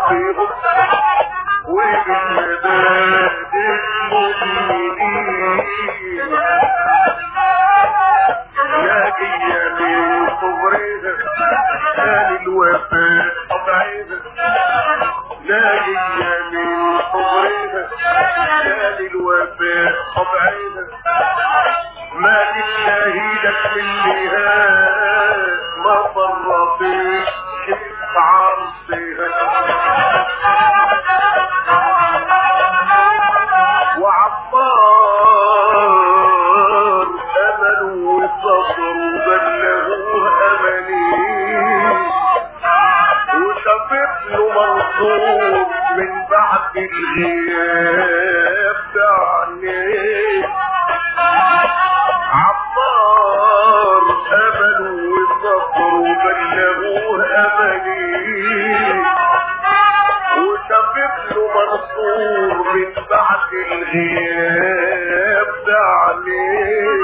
بيهم وبالمبادئ المؤمنين ناجية من صبرها آل الوفاء طبعها ناجية من صبرها آل الوفاء طبعها ما للشهيدة منها ما فرطت شف عرضها وعطار امل وصبر بلغوه املي وشفت له منصور من بعد الغياب تعني عطار امل وصبر بلغوه املي وشفت له منصور من بعد الغياب ده عليه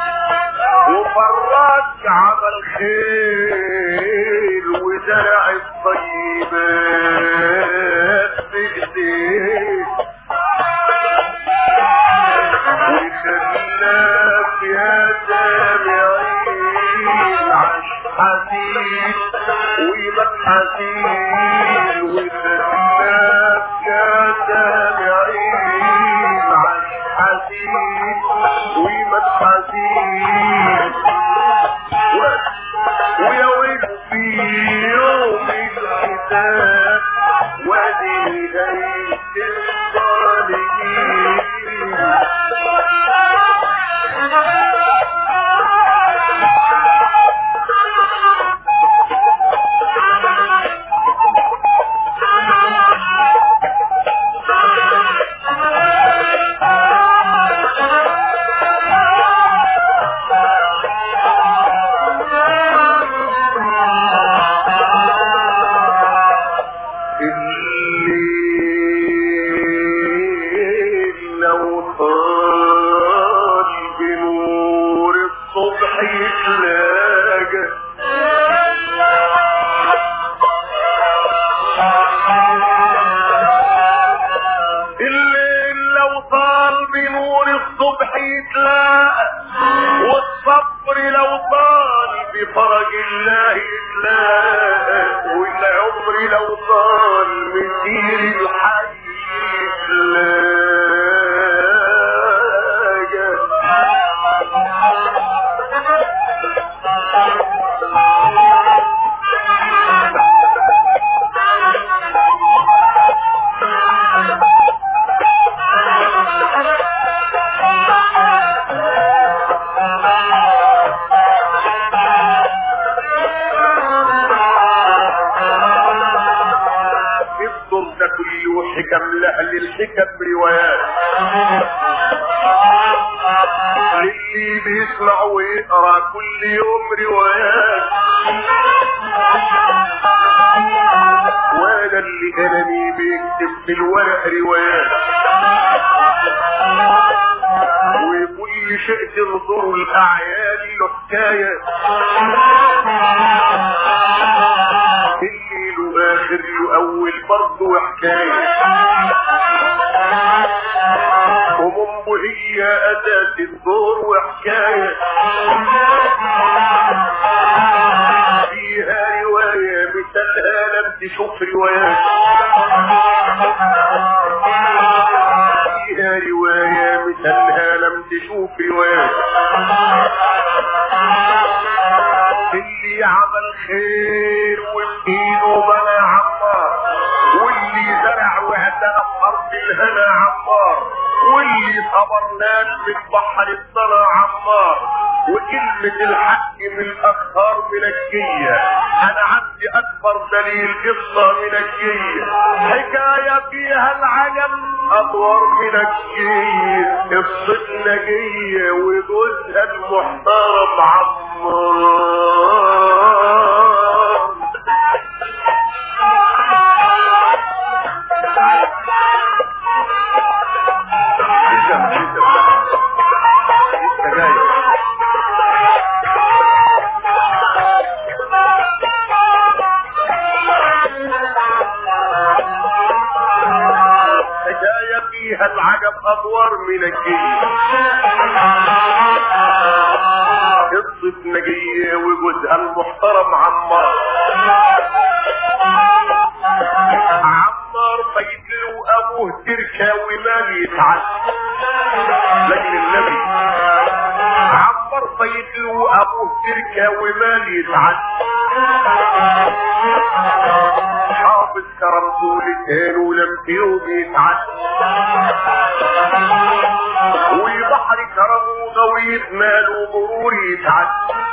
وفرج عمل خير وزرع الطيبات بايديه وخلاف يا سامعين عش حزين ويبقى حزين وخلاف يا سامعين عش حزين ويبقى حزين و- ويا ويل في يوم الحساب وادي نهاية الظالمين الليل لو طال بنور الصبح يتلاقى الليل لو طال بنور الصبح يتلاقى والصبر لو طال بفرج الله يتلاقى والعمر لو طال مسير الحي الضم ده كله حكم لأهل الحكم روايات للي بيسمع ويقرا كل يوم روايات وانا اللي انني بيكتب في الورق روايات وكل شيء تنظر الاعيان له حكايه اللي له اخر له اول برضه حكايه ومنه هي اداه الدور وحكايه فيها روايه مثلها لم تشوف روايات فيها روايه مثلها لم تشوف روايات اللي عمل خير وبايده بنى عمار واللي زرع واهتم ارض الهنا عمار واللي صبر ناس من بحر الصنع عمار وكلمة الحق من الأخطار منجية أنا عندي أكبر دليل قصة منجية حكاية فيها العجب أطور منجية قصة نجية وجوزها المحترم عمار فيها العجب ادوار منجية قصة نجية وجوزها المحترم عمار عمار فيدلو ابوه تركة ومال يتعد لجل النبي عمار فيدلو ابوه تركة ومال يتعد حافظ كرمته لسانه ولم يوم يتعد وبحر كرمه غويط ماله مرور يتعد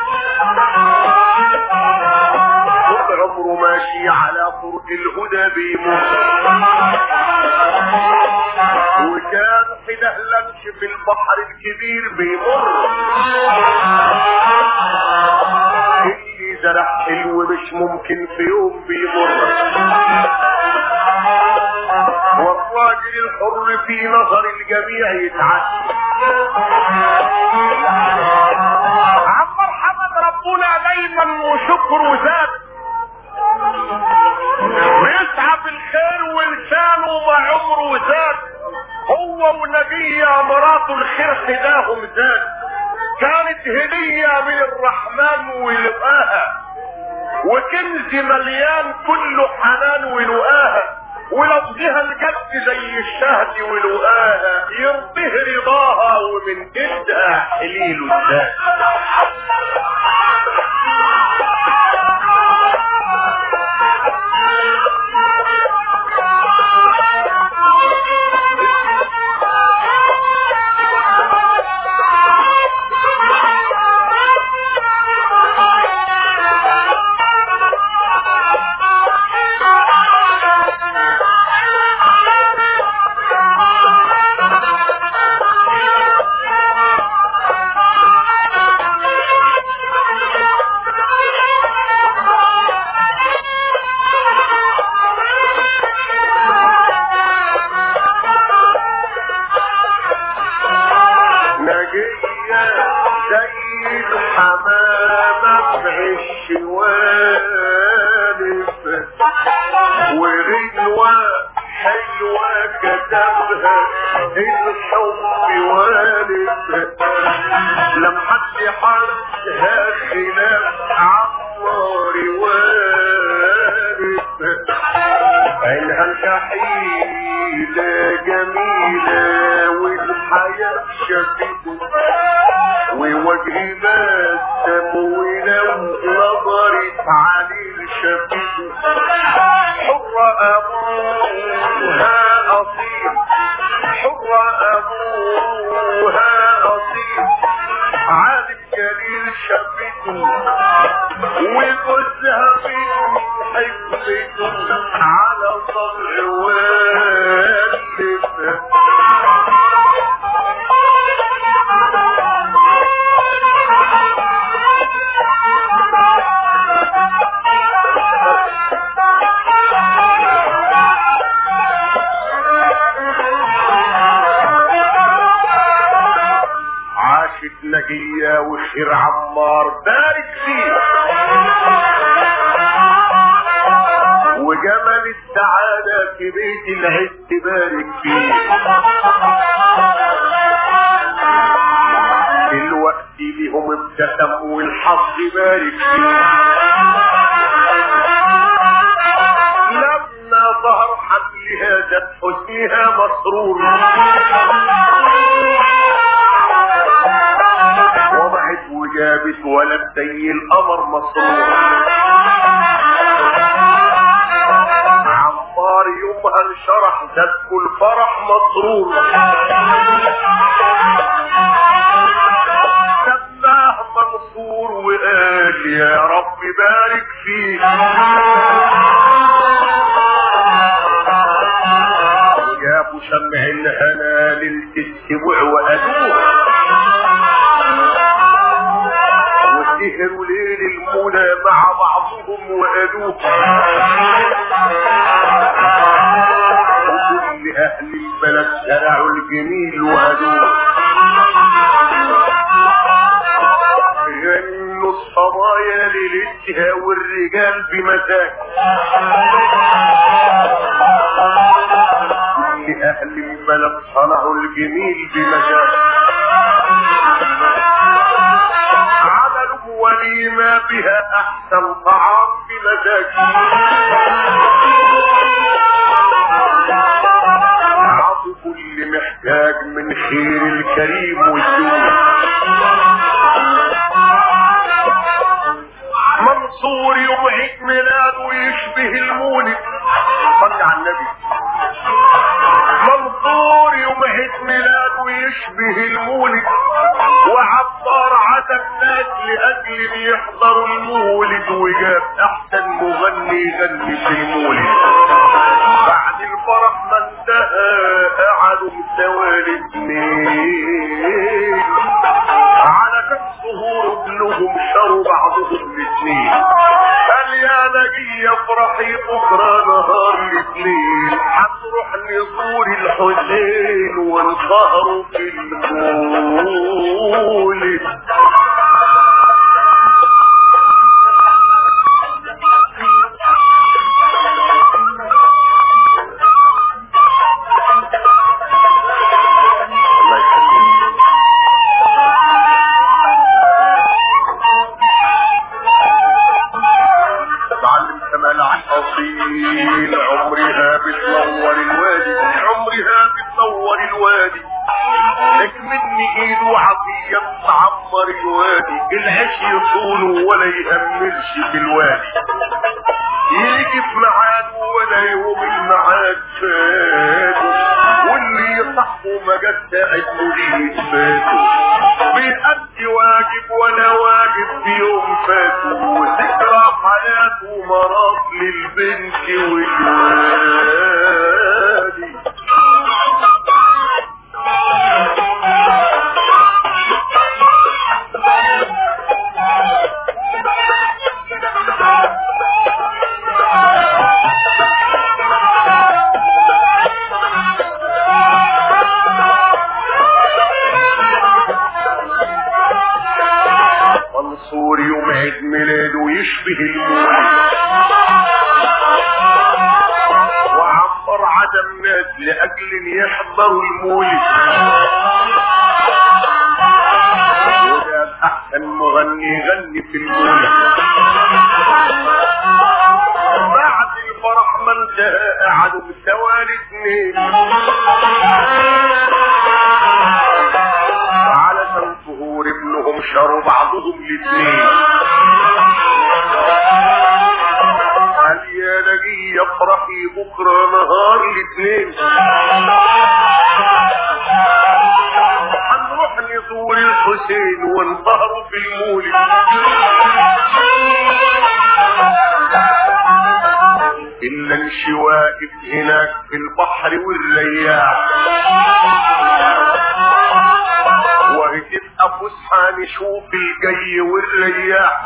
طول عمره ماشي على طرق الهدى بيموت وكان حده لمش في البحر الكبير بيمر اللي زرع حلو مش ممكن في يوم بيمر والراجل الحر في نظر الجميع يتعد عمر حمد ربنا دايما وشكر وزاد ويسعى في الخير ولسانه ما عمره زاد هو ونبي مراته الخير حداهم زاد كانت هدية من الرحمن ولقاها وكنز مليان كله حنان ولقاها ولفظها الجد زي الشهد ولقاها يرضيه رضاها ومن جدها حليل الذات نجية زي الحمامة في عش والف ورجوة حلوة كتبها الحب والف لم حد حدها خلاف عمار والف عينها الكحيلة جميلة والحياة شفيته ووجه بسم ولو نظرت عليه شفيته حر أبوها أصيل حر أبوها أصيل عالم جليل شفيته وجوزها من حكمته على صدر والد عاشت نجية وخير عمار بارك فيه وجمل السعادة في بيت العز بارك فيه الوقت لهم ابتسم والحظ بارك فيه لما ظهر حملها ذات حسنها مسرور وضعت وجابت ولد زي القمر مسرور عمار يومها انشرح زاد كل فرح مسرور سماه منصور وقال يا رب بارك فيه جابوا شمع الهنا ليلة السبوع وأدوه وسهروا ليل المنى مع بعضهم وأدوه وكل أهل البلد زرعوا الجميل وأدوه غنوا الصبايا ليلتها والرجال بمزاج كل أهل البلد البلد صنعوا الجميل بمجال عملوا وليمة بها احسن طعام بمزاج عطوا كل محتاج من خير الكريم والجود منصور يوم عيد ميلاده يشبه المولد صلي على النبي منصور يوم عيد ميلاده يشبه المولد وعبر عدد ناس لاجل يحضروا المولد وجاب احسن مغني يغني في المولد بعد الفرح ما انتهى قعدوا متوالي اتنين على كم ظهور ابنهم شروا بعضهم الاثنين قال يا نجي افرحي بكره نهار الاثنين هنروح نزور الحسين ونسهروا في المولد الله يخليك تعلم كمال اصيل عمرها بتنور الوادي عمرها بتنور الوادي لك مني ايده عطية تعمر الوادي العيش يطول ولا يهملش في الوادي يجي في ميعاده ولا يوم الميعاد فاته واللي يصحبه ما جت مش فاته بيأدي واجب ولا واجب في يوم فاته وذكرى حياته مرض للبنت والوادي منصور يوم عيد ميلاده يشبه المولد وعبر عدم ناس لاجل يحضروا المولد وده احسن مغني يغني في المولد بعد الفرح ما انتهى قعدوا بالتوالي اتنين على ظهور ابنهم شروا بعضهم الاثنين قال يا نجي افرحي بكره نهار الاثنين هنروح نزور الحسين ونظهروا في المولد إلا الشوائب هناك في البحر والرياح وهتبقى فسحة نشوف الجي والرياح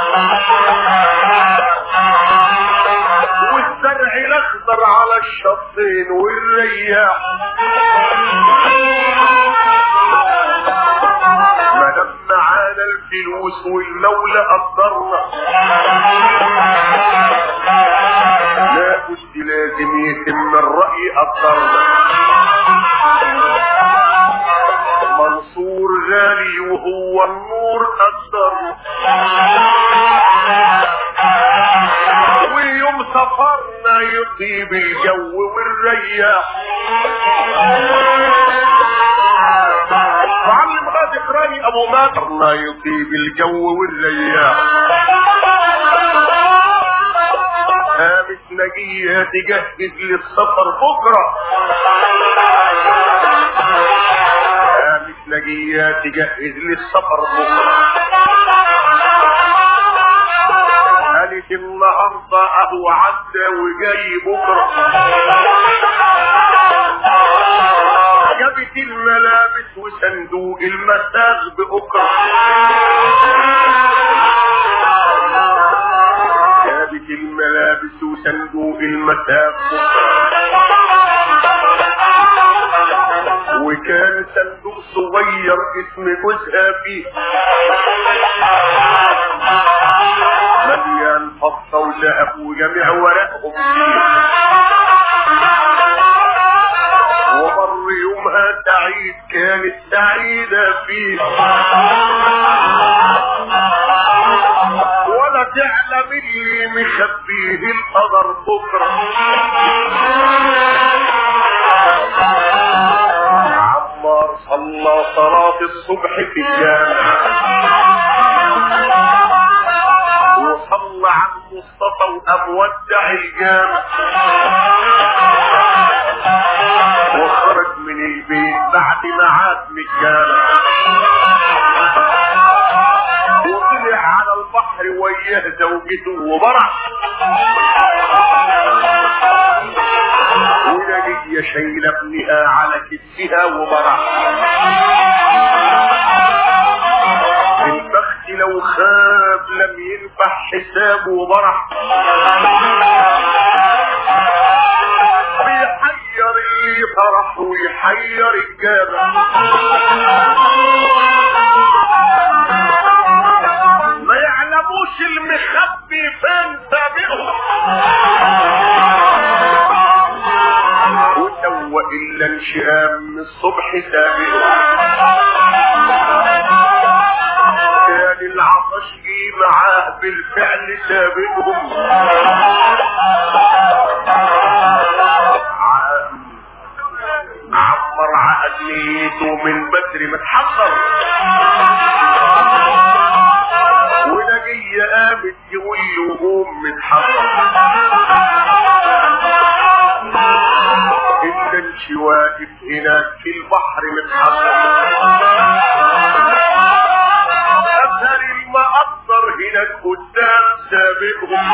والزرع الاخضر على الشطين والرياح ما دام معانا الفلوس والمولى قدرنا لابد لازم يتم الرأي قدرنا منصور غالي وهو النور قدر ويوم سفرنا يطيب الجو والرياح معلم غادي قراني ابو ماطرنا يطيب الجو والرياح قامت نجية تجهز للسفر بكره قامت نجية تجهز للسفر بكرة قالت النهاردة اهو عدى وجاي بكرة جابت الملابس وصندوق المساغ بأكرة جابت الملابس وصندوق المساغ وكان صندوق صغير اسم جوزها فيه مليان فضة وذهب وجميع ورقهم فيه ومر السعيدة فيه ولا تعلم اللي مخبيه القدر بكرة عمار صلى صلاة الصبح في الجامع وصلى عن مصطفى وقام ودع الجامع وخرج من البيت بعد ما عاد من الجامع وطلع على البحر وياه زوجته وبرع ولقي شايله ابنها على كتفها وبرع البخت لو خاب لم ينفع حسابه وبرع بيحير اللي فرح ويحير الجامع ما يعلموش المخبي فين سابقهم وسوى الا انشئام من الصبح سابقهم كان العطش جه معاه بالفعل سابقهم عم- عمر عقد نيته من بدري متحضر ونجية قامت يقول له قوم متحضر انت انت واقف هناك في البحر متحضر اثر المقدر هناك قدام سابقهم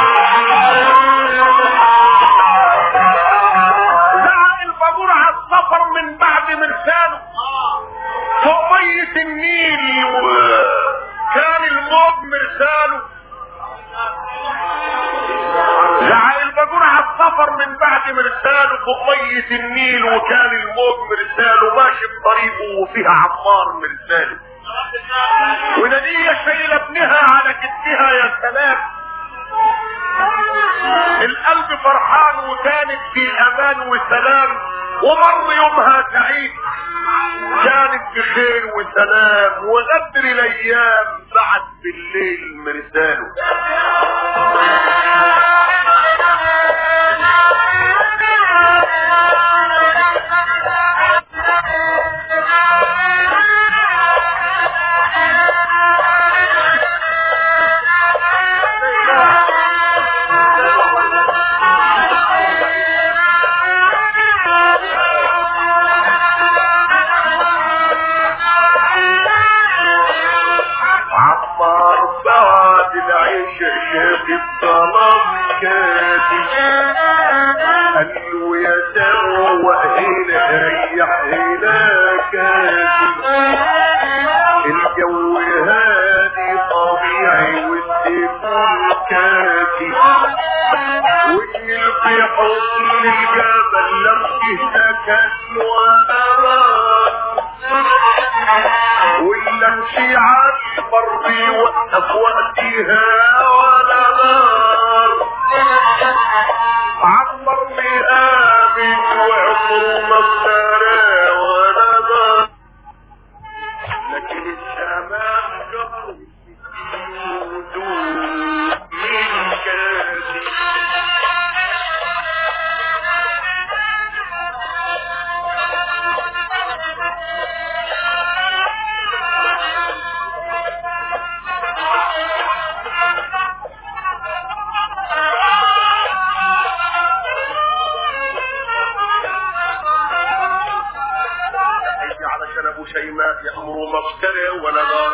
زعق البابور على السفر من بعد مرساله فوق مية النيل وكان الموج مرساله زعق البابور على السفر من بعد مرساله فوق مية النيل وكان الموج مرساله ماشي بطريقه وفيها عمار مرساله ونادية شايلة ابنها على كتفها يا سلام القلب فرحان وكانت في امان وسلام ومر يومها سعيد كانت بخير وسلام وغدر الايام بعد بالليل مرساله عمار بعد العيش شاف الظلام كاتي قال له يا سوا هنا ريح هنا كاتي الجو هادي طبيعي والسيفون كاتي وان في حضن الجبل لم سكن وامان ولا امشي على البر يوقف وقتها ولا نار عمر مآمن وعمره ما اشترى ولا نار لكن السماء جهر من كاسي هيجي علشان ابو شيماء يامر مفترى ولا نار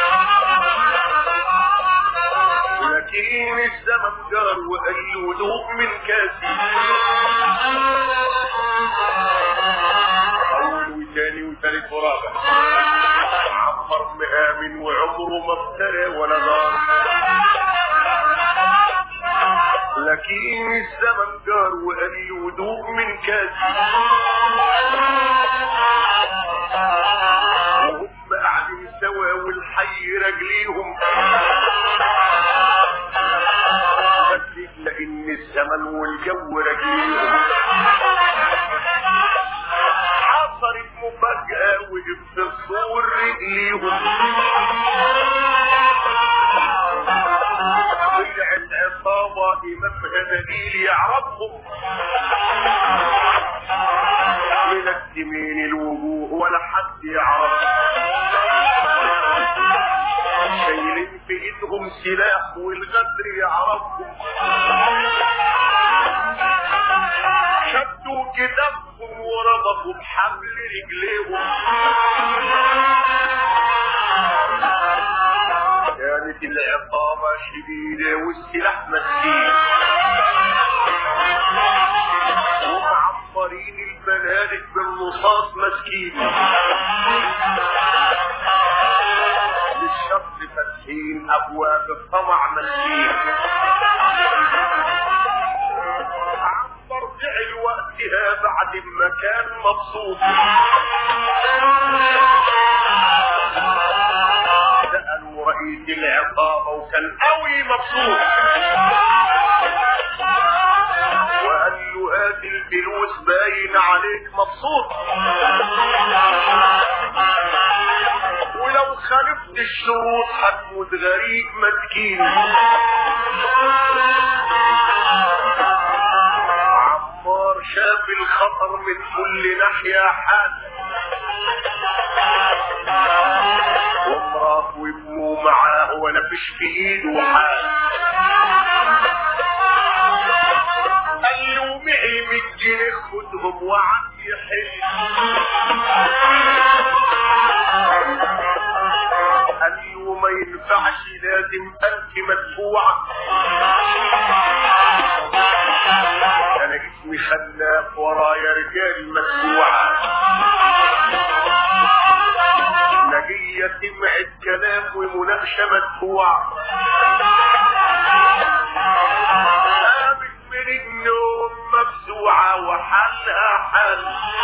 لكن الزمن جار وقال له دوق من كاسي اول وثاني وثالث ورابع عمر مآمن وعمره ما افترى ولا نار لكن الزمن جار وقال له دوق من كاسي وهم قاعدين سوا والحي رجليهم بس لان الزمن والجو رجليهم حصلت مفاجأة وقف ملتمين الوجوه ولا حد يعرف شايلين في ايدهم سلاح والغدر يعرفهم شدوا كتافهم وربطوا بحبل رجليهم كانت العقابة شديدة والسلاح مسكين ومعبرين البنادق بالرصاص مسكين للشط فاتحين ابواب الطمع مسكين عبر فعل وقتها بعد ما كان مبسوط سألوا رئيس العقابة وكان قوي مبسوط وقال له هات الفلوس باين عليك مبسوط ولو خالفت الشروط هتموت غريب مسكين عمار شاف الخطر من كل ناحية حاد ومراته وابنه معاه ولا فيش في ايده حال قال له معي 100 جنيه خدهم وعد يحل قال له ما ينفعش لازم انت مدفوعه انا جسمي خلاف ورايا رجال مدفوعه نجية سمعت كلام ومناقشة مدفوعة قامت من النوم مفزوعة وحالها حل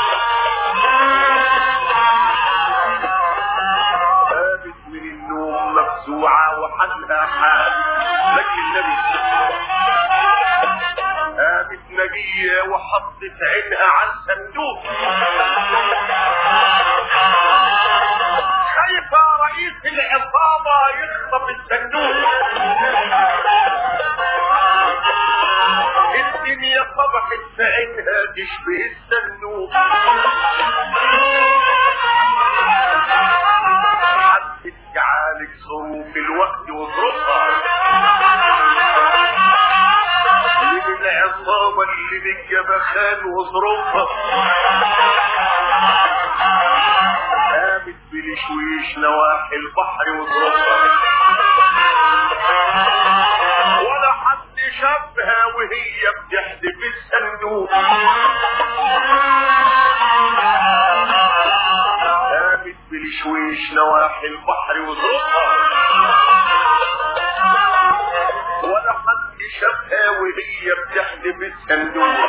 قامت من النوم مفزوعة وحالها حال لكن النبي قامت نجية وحطت عينها على الصندوق خايفة رئيس العصابة يخطف الصندوق الدنيا طبخت في عينها تشبه الصندوق حبت تعالج ظروف الوقت وظروفها من العصابة اللي بالجبخان وظروفها قامت بلشويش نواحي البحر وظروفها ولا حد شافها وهي بتحدف الصندوق قامت بلشويش نواحي البحر وظروفها ولا حد شافها وهي بتحدف الصندوق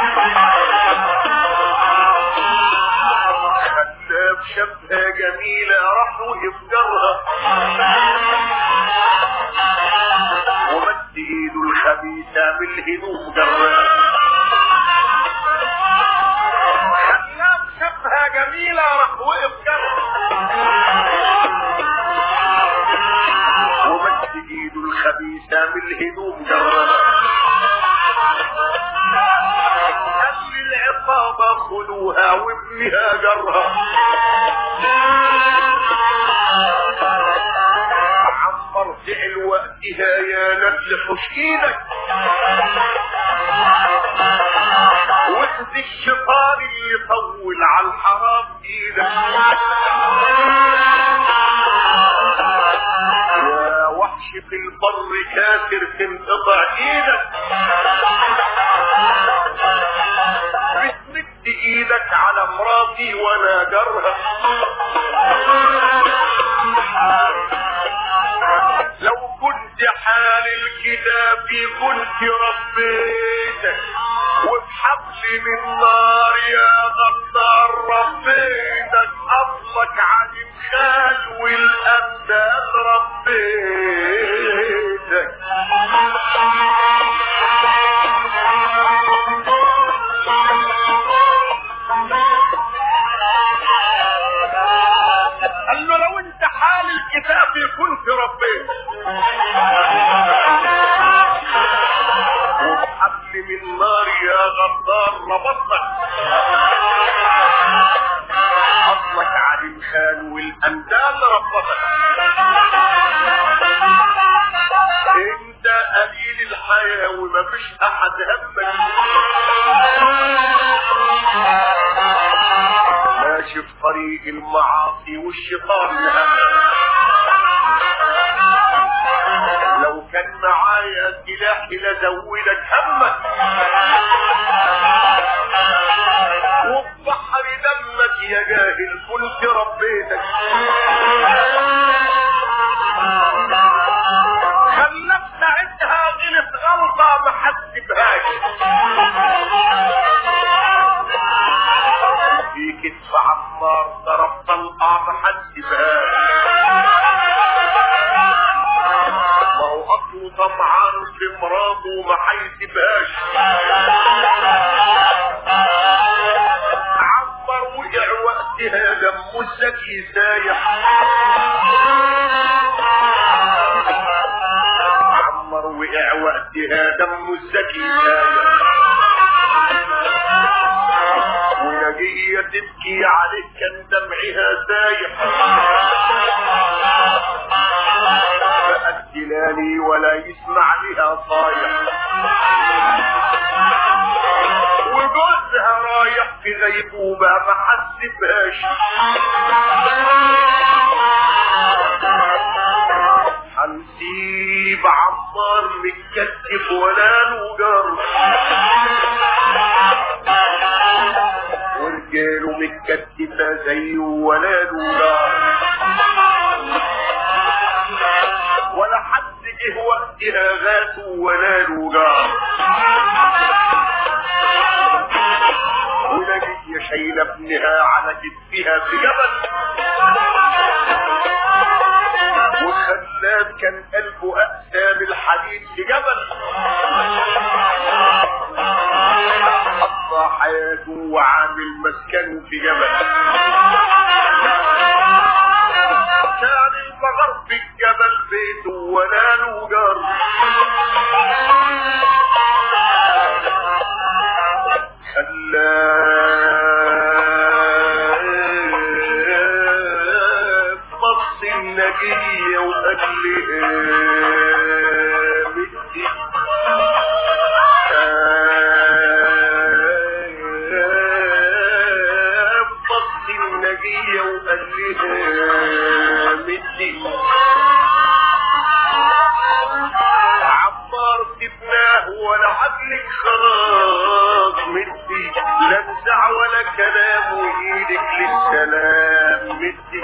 خلاف شافها جميلة راح وقف جرها ومد ايده الخبيثة بالهدوم جرها خلاف شافها جميلة راح وقف جرها ومد ايده الخبيثة بالهدوم جرها قال العصابة خدوها وابنها جرها عمر فعل وقتها يا نسل حش ايدك وخذ الشيطان اللي يطول على الحرام ايدك يا وحش في البر كافر تنقطع ايدك بتمد ايدك على مراتي وانا جرها لو كنت حال الكتاب كنت ربيتك وبحبل من نار يا غدار ربيتك اصلك عن الخال والامثال ربيتك قال له لو انت حال الكتاب كنت ربيتك وبحبل من نار يا غدار ربطتك ومفيش احد همك ماشي في طريق المعاصي والشيطان همك لو كان معايا سلاحي لزودك همك وفي بحر دمك يا جاهل كنت ربيتك خلف ساعتها غلط غلطة ما حسبهاش في كتف عمار ضرب طلقة ما حسبهاش ما هو اصله طمعان في مراته ما حيسيبهاش عمر وقع وقتها دمه الزكي سايح عمر وقع وقتها دمه الزكي سايح ونجية تبكي عليك كان دمعها سايح بقت جلالي ولا يسمع لها صايح وجوزها رايح في غيبوبة ما حسبهاش هنسيب عمار متكتف ولا له جر ورجاله متكتفة زيه ولا له جر ولا حد جه وقتها غاته ولا له جار ونجية شايلة ابنها على كتفها في جبل وخلاد كان قلبه أقسام الحديد في جبل قطع حياته وعامل مسكنه في جبل كان المغر في الجبل بيته ولا له جار خلاه بص النجية وأجلها بدي بص النجية وأجلها بدي عمار سبناه ولا عدلك خلاص مدي لا نزع ولا كلام وايدك للسلام مدي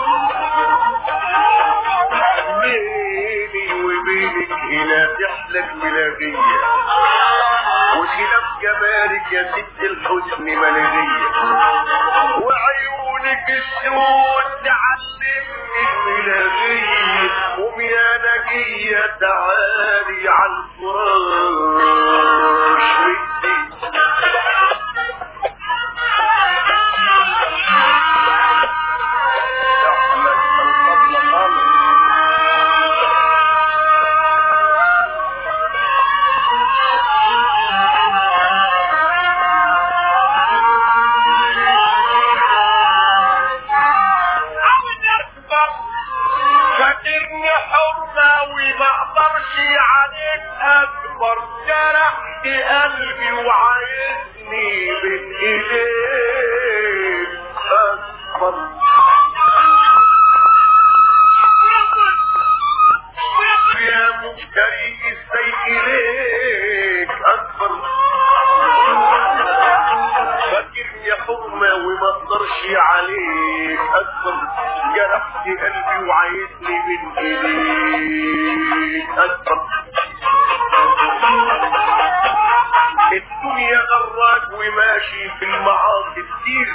بيني وبينك هنا تحلك ملاغية وخلاف جمالك يا ست الحسن ملاغية وعيونك السود تعلمني الملاغية قوم يا نجية تعالي على الفراش ودي احمد الفضل خالص فاكرني حرمة وما اقدرش عليك اكبر جرحت قلبي وعايزني بين ايديك اكبر يا مفتري السيء اليك اكبر فاكرني حرمة وما اقدرش عليك اكبر جرحت قلبي وعايزني من ايديك اكبر الدنيا غراك وماشي في المعاصي كتير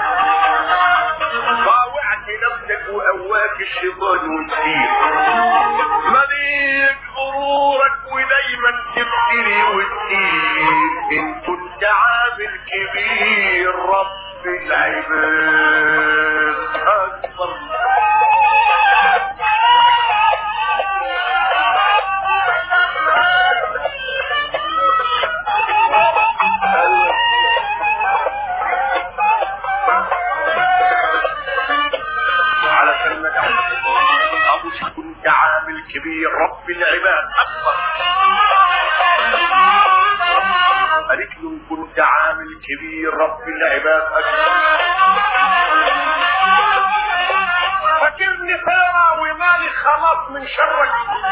ضاوعت نفسك وقواك الشيطان وكتير مليك غرورك ودايما تبتري وتطير ان كنت عامل كبير رب العباد اكبر علشان ما تعمل ابوش كنت عامل كبير رب العباد اكبر الكبير رب العباد أكبر فاكرني خيرا ومالي خلاص من شرك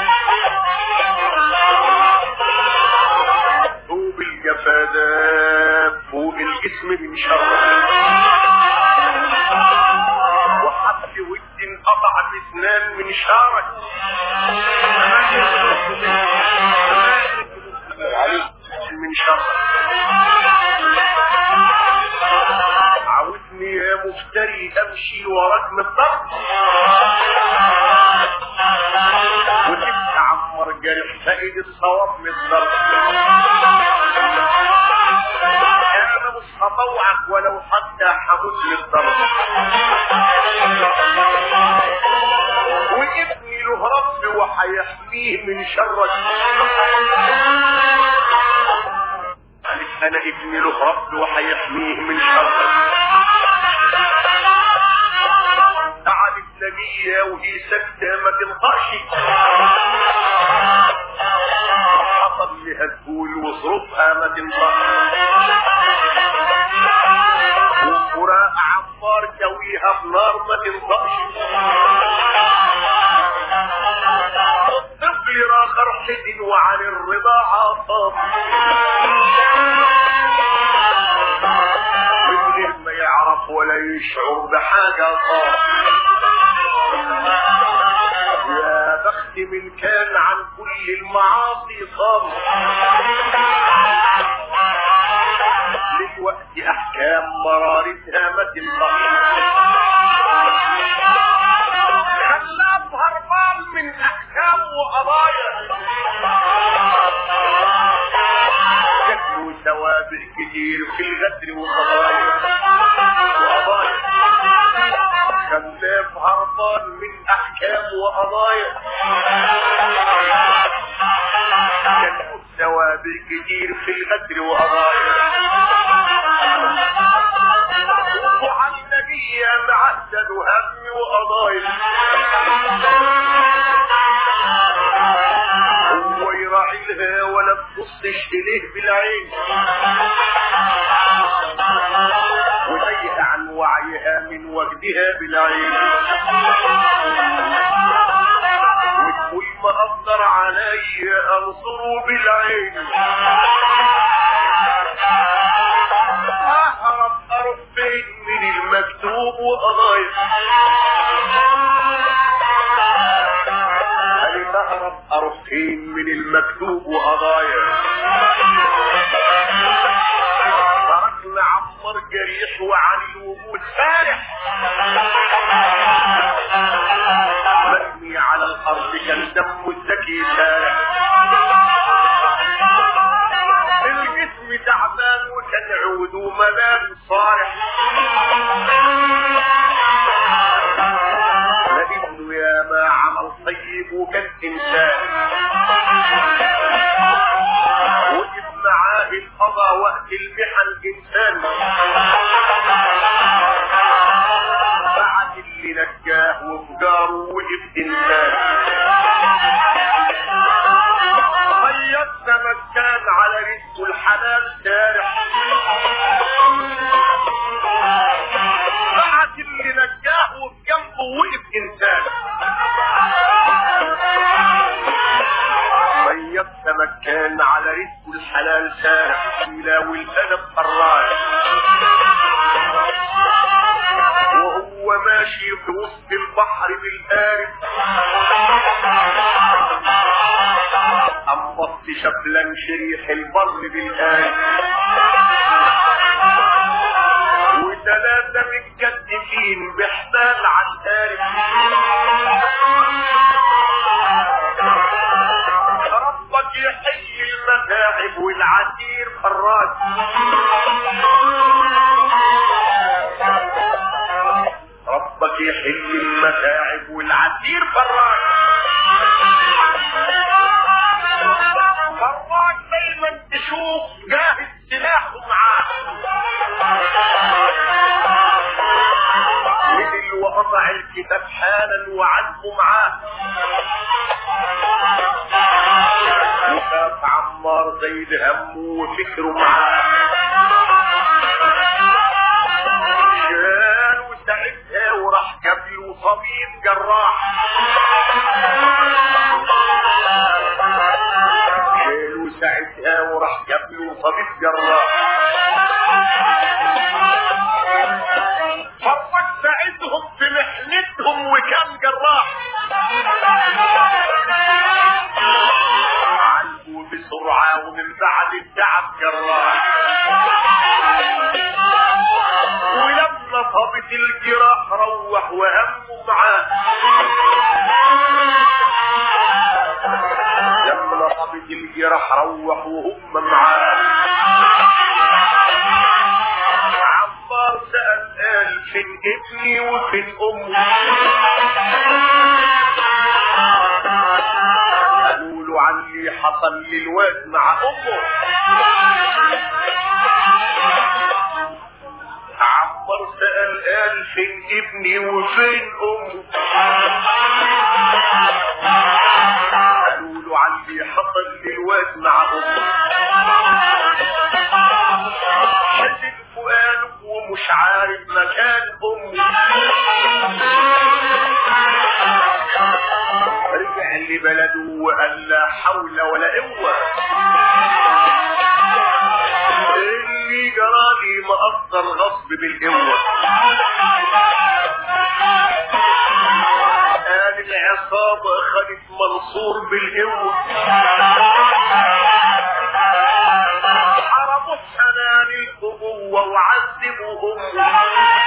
فوق الجفادات فوق الجسم من شرك وحبل ود انقطع الاسنان من شارك من شرك عاوزني يا مفتري امشي وراك من الضغط وتبقى عمر جرح سيد الصواب من الضغط انا مش هطوعك ولو حتى هموت للضرب وابني له رب وهيحميه من شرك قالت انا ابني له رب وهيحميه من شرك تعالت نبيه وهي سكتة ما تنطقش حصل لها تقول وظروفها ما تنطقش وفراق عمار كويها بنار ما تنطقش الطفل راخر حزن وعن الرضاعة صاب من غير ما يعرف ولا يشعر بحاجة صاب يا بخت من كان عن كل المعاصي صاب للوقت احكام مرارتها ما تنطقش خلاف هربان من احكام وقضايا شكله سوابق كتير في الغدر وقضايا وقضايا خلاف هربان من احكام وقضايا شكله سوابق كتير في الغدر وقضايا وعن نبي معدد هم وقضايا هو يراعي لها ولا تبصش اليه بالعين وتيه عن وعيها من وجدها بالعين وتقول ما اقدر علي انصره بالعين اهرب اروح فين من المكتوب وقضايا قالت اهرب اروح فين من المكتوب وقضايا تركنا عمر جريح وعن الوجود فارح مرمي على الارض كان دم الزكي سارح الجسم تعبان وكان عوده ملام صارح لانه يا ما عمل طيب وكان انسان وجد معاه القضاء وقت المحن انسان بعد اللي نجاه وفجاره وجد انسان خيط مكان على رزقه الحلال سارح بعد اللي نجاه وبجنبه وقف انسان خيط مكان على رزقه الحلال سارح يلاوي الادب قرار وهو ماشي في وسط البحر بالقارب انبط شبلا شريح البر بالقارب وثلاثة متكتفين بحبال على القارب ربك يحيي المتاعب والعسير فراج ربك يحل المتاعب والعسير فراج فراج دايما تشوف جاهز سلاحه معاه نزل وقطع الكتاب حالا وعزمه معاه وخاف عمار زي همه وفكره معاه الجراح روح وهمه معاه لما رابط الجراح روح وهم معاه عمار سأل قال فين ابني وفين امي قالوا له عن اللي حصل للواد مع امه عمر سأل قال فين ابني وفين امه قالوا له عن اللي حصل للواد مع امه حزن فؤاده ومش عارف مكان امه رجع لبلده وقال لا حول ولا قوه اللي جرالي مقصر غصب بالقوة قال العصابة خدت منصور بالقوة حرموا حنان الأبوة وعذبوا أمه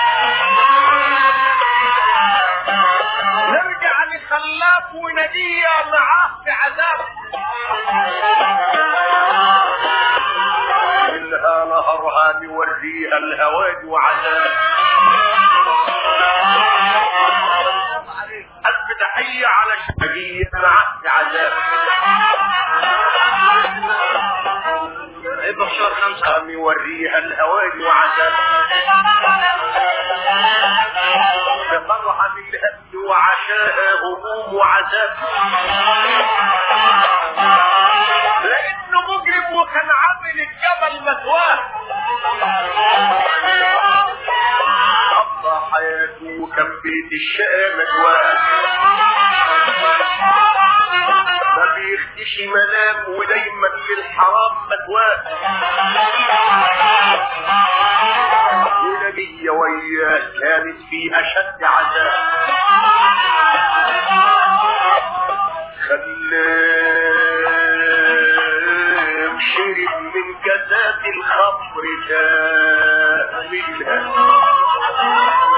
نرجع لخلاف ونجية معاه في عذاب منها نهرها نوريها الهواد وعذاب ألف تحية على شقية معاه في عذاب ابقى في شهر خمسة نوريها الهواد وعذاب بفرحة الهم وعشاها هموم وعذاب لانه مجرم وكان عامل الجبل مثواه قضى حياته وكان بيت الشقا مثواه ما بيختش منام ودايما للحرام مثواه ونبي وياه كانت في اشد عذاب خلاه شرب من كاسات الخمر كاملها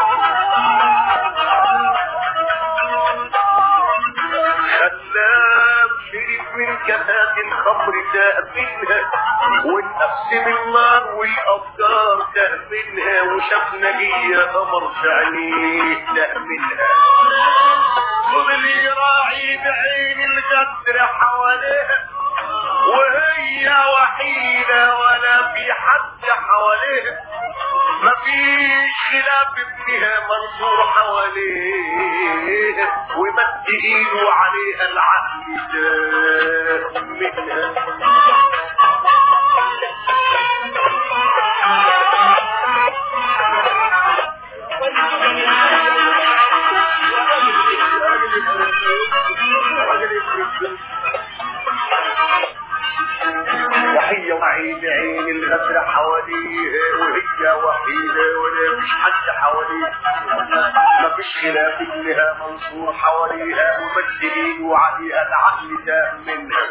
خلاه شرب من كاسات الخمر كاملها والنفس من نار والافكار تهملها وشاف نجية قمر في عينيه تهملها فضل يراعي بعين القدر حواليها وهي وحيدة ولا في حد حواليها مفيش خلاف ابنها منصور حواليها ومد ايده عليها العقل ده منها وهي وعين عين الغدر حواليها وهي وحيدة ولا مش حد حواليها ما فيش خلاف انها منصور حواليها ومد ايده عليها العقل ده منها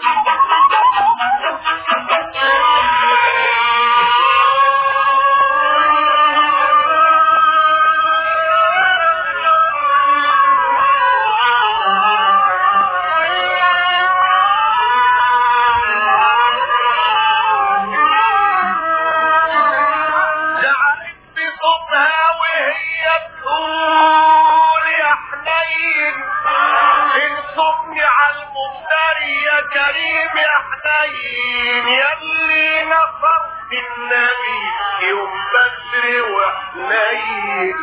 زعلت بصوتها وهي تقول يا حنين انصبني على المفتري يا كريم يا حنين يلي نصرت النبي يوم بدر وحنين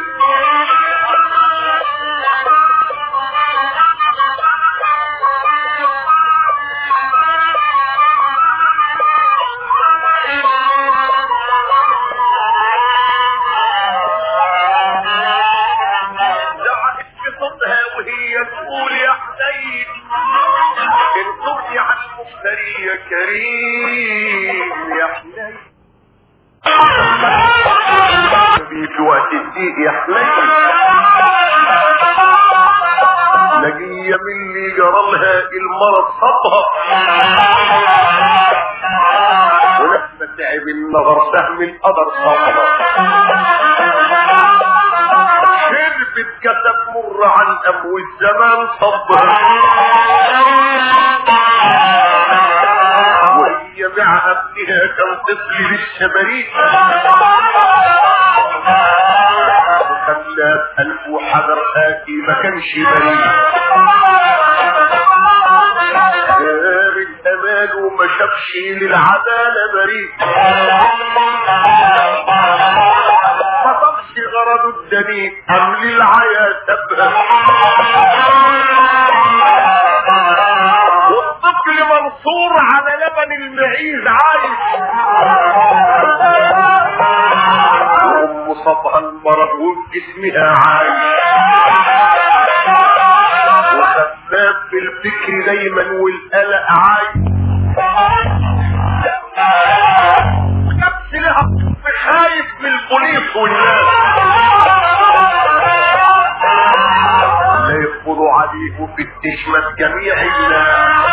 زعقت بصوتها وهي تقول يا حنين انصرني على المفتري يا كريم يا حنين في وقت الديك يا حنين نجية من اللي جرى لها المرض صبها ولما تعب النظر سهم القدر صبها كتب مر عن أبو الزمان صبر وهي مع ابنها كان طفل لسه بريء وخلى قلبه حجر آتي ما كانش بريء دار الأمان وما شافش للعدالة بريء ما طبش غرضه الدنيء أم للعيا تبهى والطفل منصور على لبن المعيز عايش وام صبها المرض وجسمها عايش وخفاف في الفكر دايما والقلق عايش نفس لها خايف من البوليس والناس لا يقبضوا عليه في التشمة جميع الناس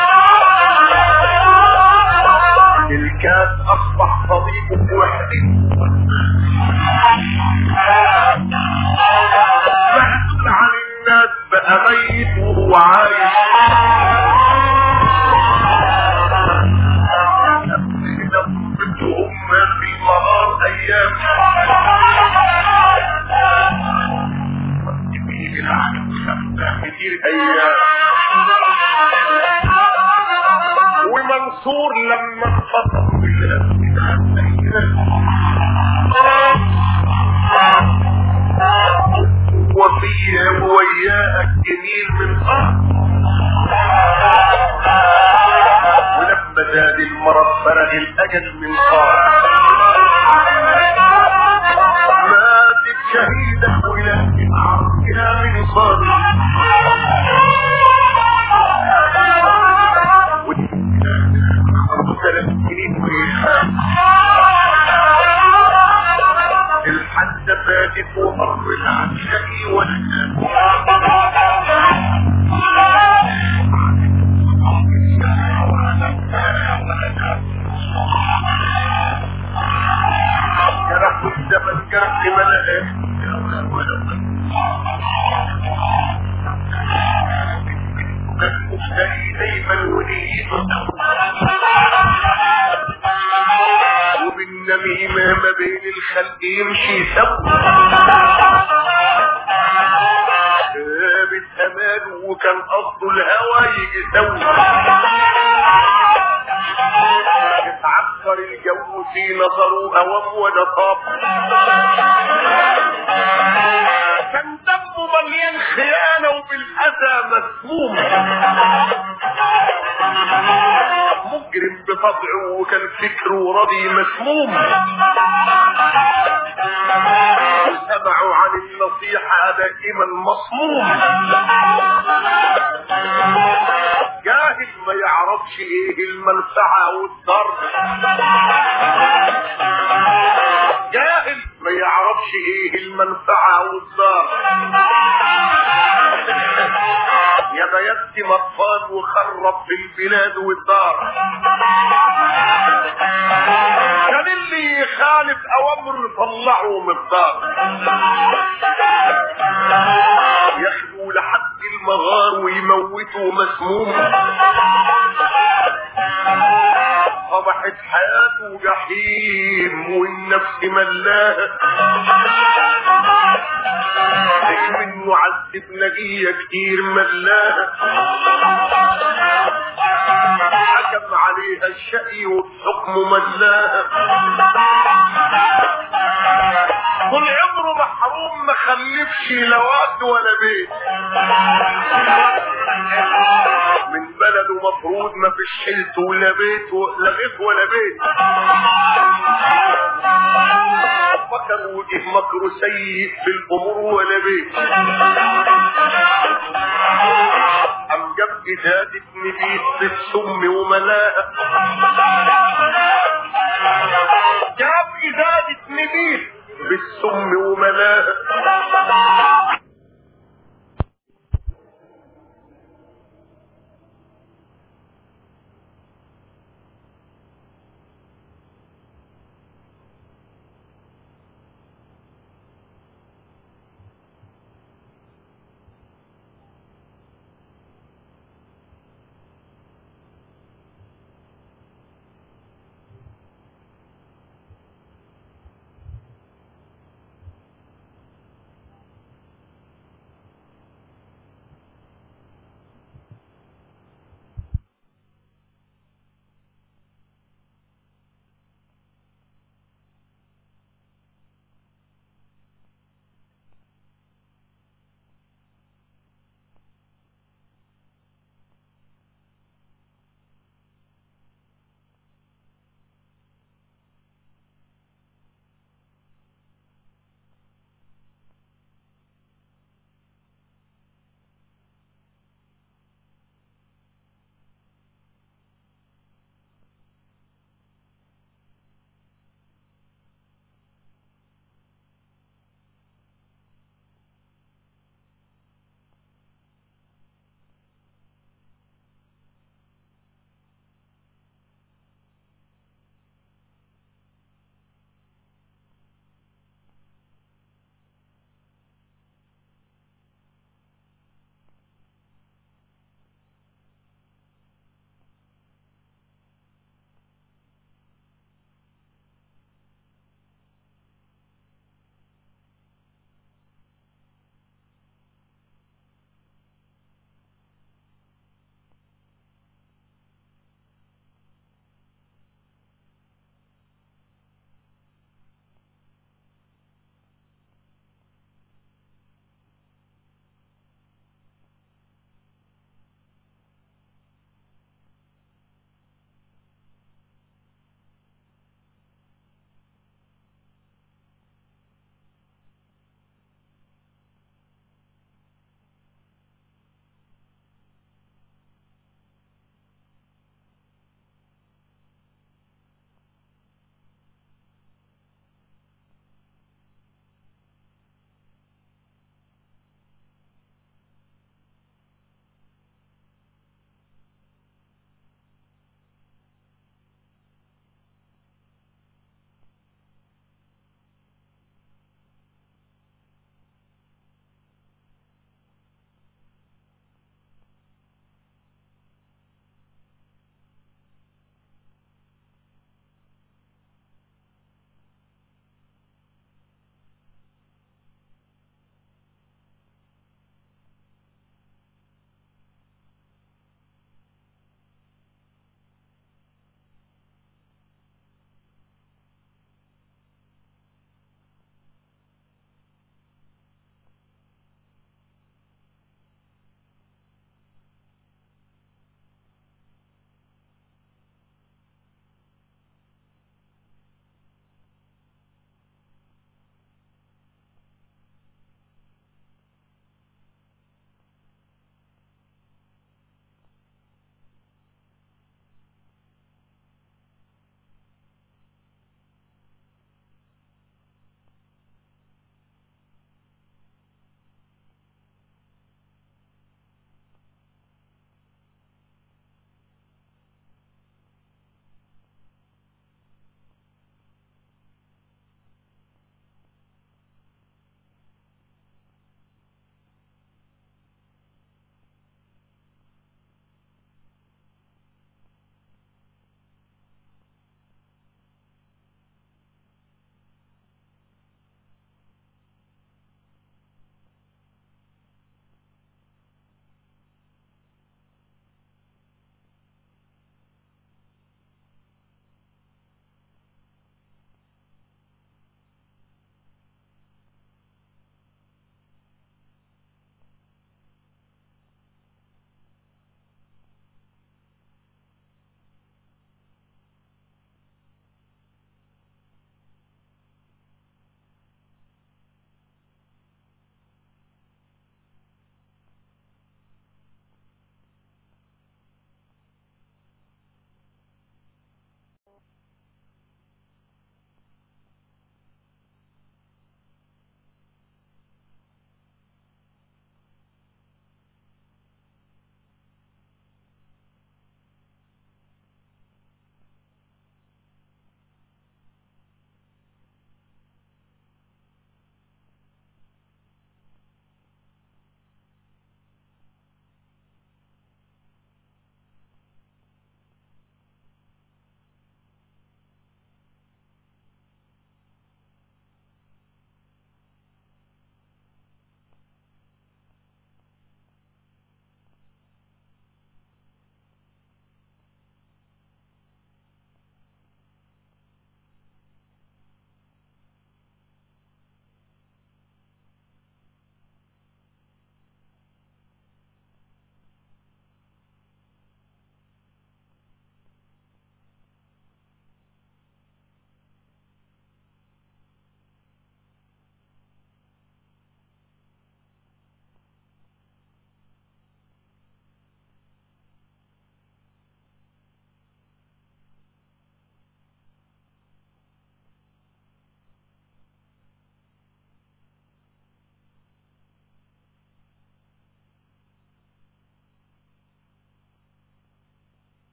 الكاس اصبح صديقه وحدي محسوب عن الناس بقى ميت وهو عايش نفسهم في مرار ايام كتير ايام ومنصور لما انفصل وفيه وياه الجميل من ارض ولما زاد المرض فرغ الاجل من ارض ماتت شهيدة ولكن عرفها من صار ثلاث سنين الحد فاتت ومر العشاء والناس جرح الزمن جرح ملأ كان مفتري دايما وليه وبالنميمة ما بين الخلق يمشي سوا جابت أمان وكان قصده الهوى يجي سوا اتعكر الجو في نظره أوام ونطاب كان دمه مليان خيانة وبالأذى مسموم مجرم بطبعه وكان فكره راضي مسموم سمعوا عن النصيحة دائما مصموم جاهل ما يعرفش ايه المنفعة والضر جاهل ما يعرفش ايه المنفعة والضر يا بيت مطفان وخرب في البلاد والدار كان اللي يخالف اوامر طلعه من الدار ياخدوا لحد المغار ويموتوا مسموم صبحت حياته جحيم والنفس ملاها منه عذب نجية كتير ملاها حكم عليها الشقي والحكم ملاها طول عمره محروم ما خلفش لا واد ولا بيت من بلده مفروض ما فيش حلت ولا بيت ولا بيت ولا بيت فكر وجه مكر سيء في الامور ولا بيت ام جاب ازازة نبيت بالسم وملاها جاب ازازة نبيت بالسم وملاها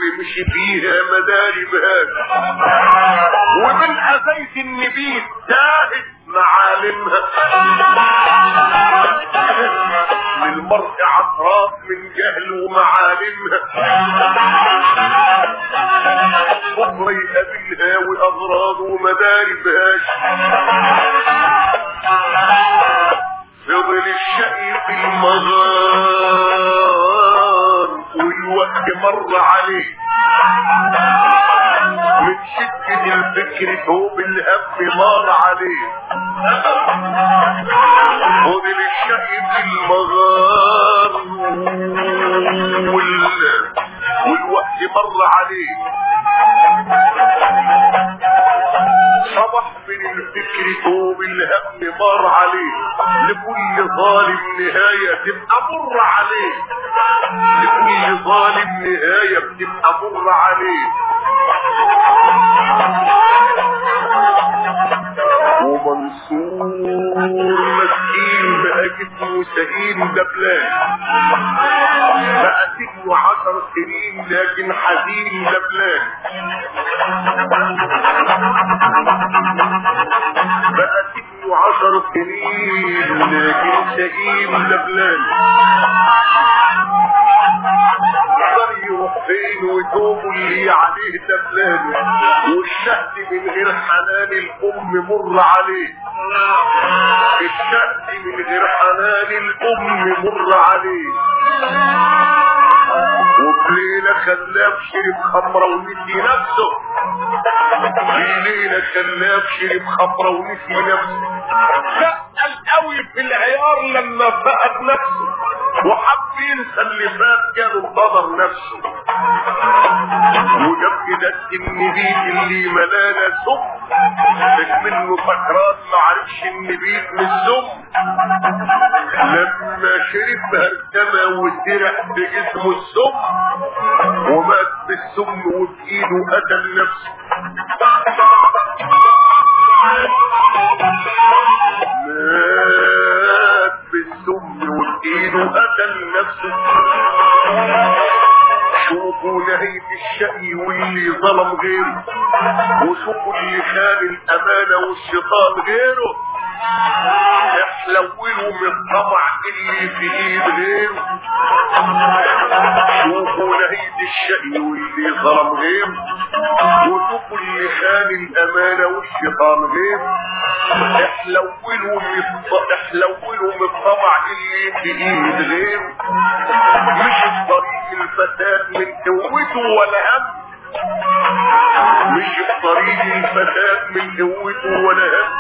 مشي فيها مداري بهاك ومن أزيت النبيت تاهت معالمها للمرء عطرات من جهل ومعالمها بكرة يقابلها وأغراض ومداري بهاش فضل الشقي في المغار والوقت مر عليه من شدة الفكر ثوب الهم مار عليه فضل الشقي في المغار وال... والوقت مر عليه صبح من الفكر ثوب الهم مر عليه لكل ظالم نهاية تبقى مر عليه لكل ظالم نهاية بتبقى مر عليه ومنصور مسكين بقى جسمه سهيل دبلان بقى سجنه عشر سنين لكن حزين دبلان بقى سجنه عشر سنين لكن سهيل دبلان يقدر يروح فين ويتوب اللي عليه دبلان والشهد من غير حنان الام مر عليه الشهد من غير حنان الام مر عليه وفي ليلة خلاف شرب خمرة ونسي نفسه في ليلة خلاف شرب خمرة ونسي نفسه سأل قوي في العيار لما فقد نفسه وحب ينسى اللي فات كان انتظر نفسه وجاب كده النبيت اللي ملانا سم مش منه سكران ما عرفش النبيت من السم لما شربها ارتمى وسرق بجسمه السم ومات بالسم وبايده قتل نفسه مات بالسم وبايده قتل نفسه شوفوا نهاية الشقي واللي ظلم غيره وشوفوا اللي خان الأمانة والشيطان غيره احلولوا من الطمع اللي في ايد غيره شوفوا نهاية الشقي واللي ظلم غيره وشوفوا اللي خان الأمانة والشيطان غيره احلولوا من احلولوا من الطمع اللي في ايد غيره مش الطريق الفساد من قوته ولا هم مش الطريق الفساد من قوته ولا هم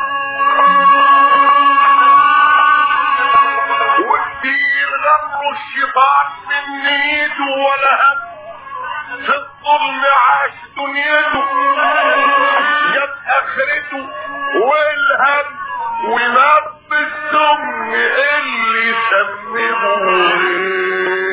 والدين غمر الشيطان من نيته ولا هم في الظلم عاش دنيته جت اخرته والهم ومات بالسم اللي سممه غيره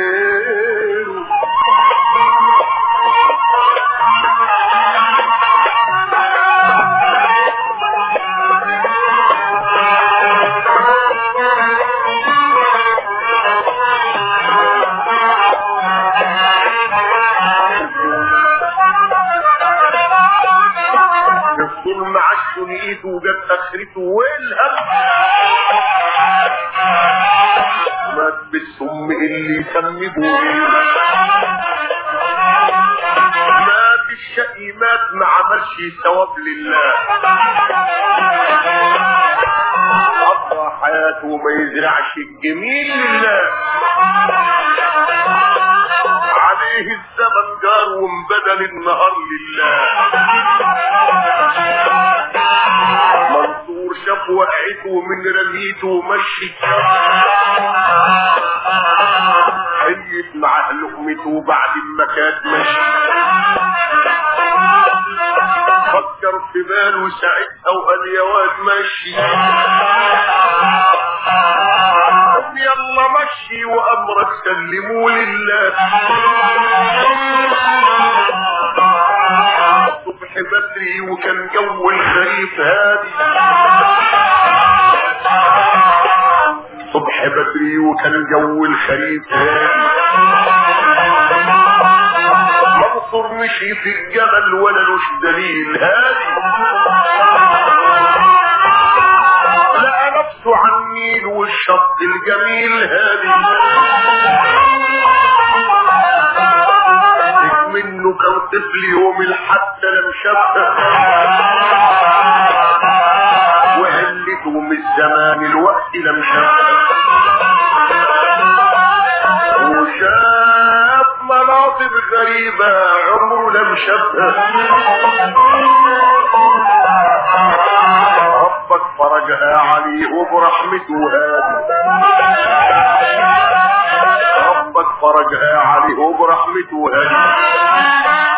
الظلم عاش دنيته وجت اخرته والهم مات بالسم اللي سممه مات الشقي مات ما عملش ثواب لله قضى حياته ما يزرعش الجميل لله عليه الزمن جار وانبدل النهار لله منصور شاف وقعته من رميته مشي حيت مع لقمته بعد ما كانت مشي فكر في باله ساعتها وقال يا واد مشي طب يلا مشي وامرك سلموا لله الصبح بدري وكان جو الخريف هادي صبح بدري وكان جو الخريف هادي منصور مشي في الجبل ولا لوش دليل هادي لقى نفسه على النيل والشط الجميل هادي منه كان طفل يوم الحد لم شافه وعلته من الزمان الوقت لم شافه وشاف مناطق غريبة عمره لم شافها ربك فرجها عليه وبرحمته هادي ربك فرجها عليه وبرحمته هادي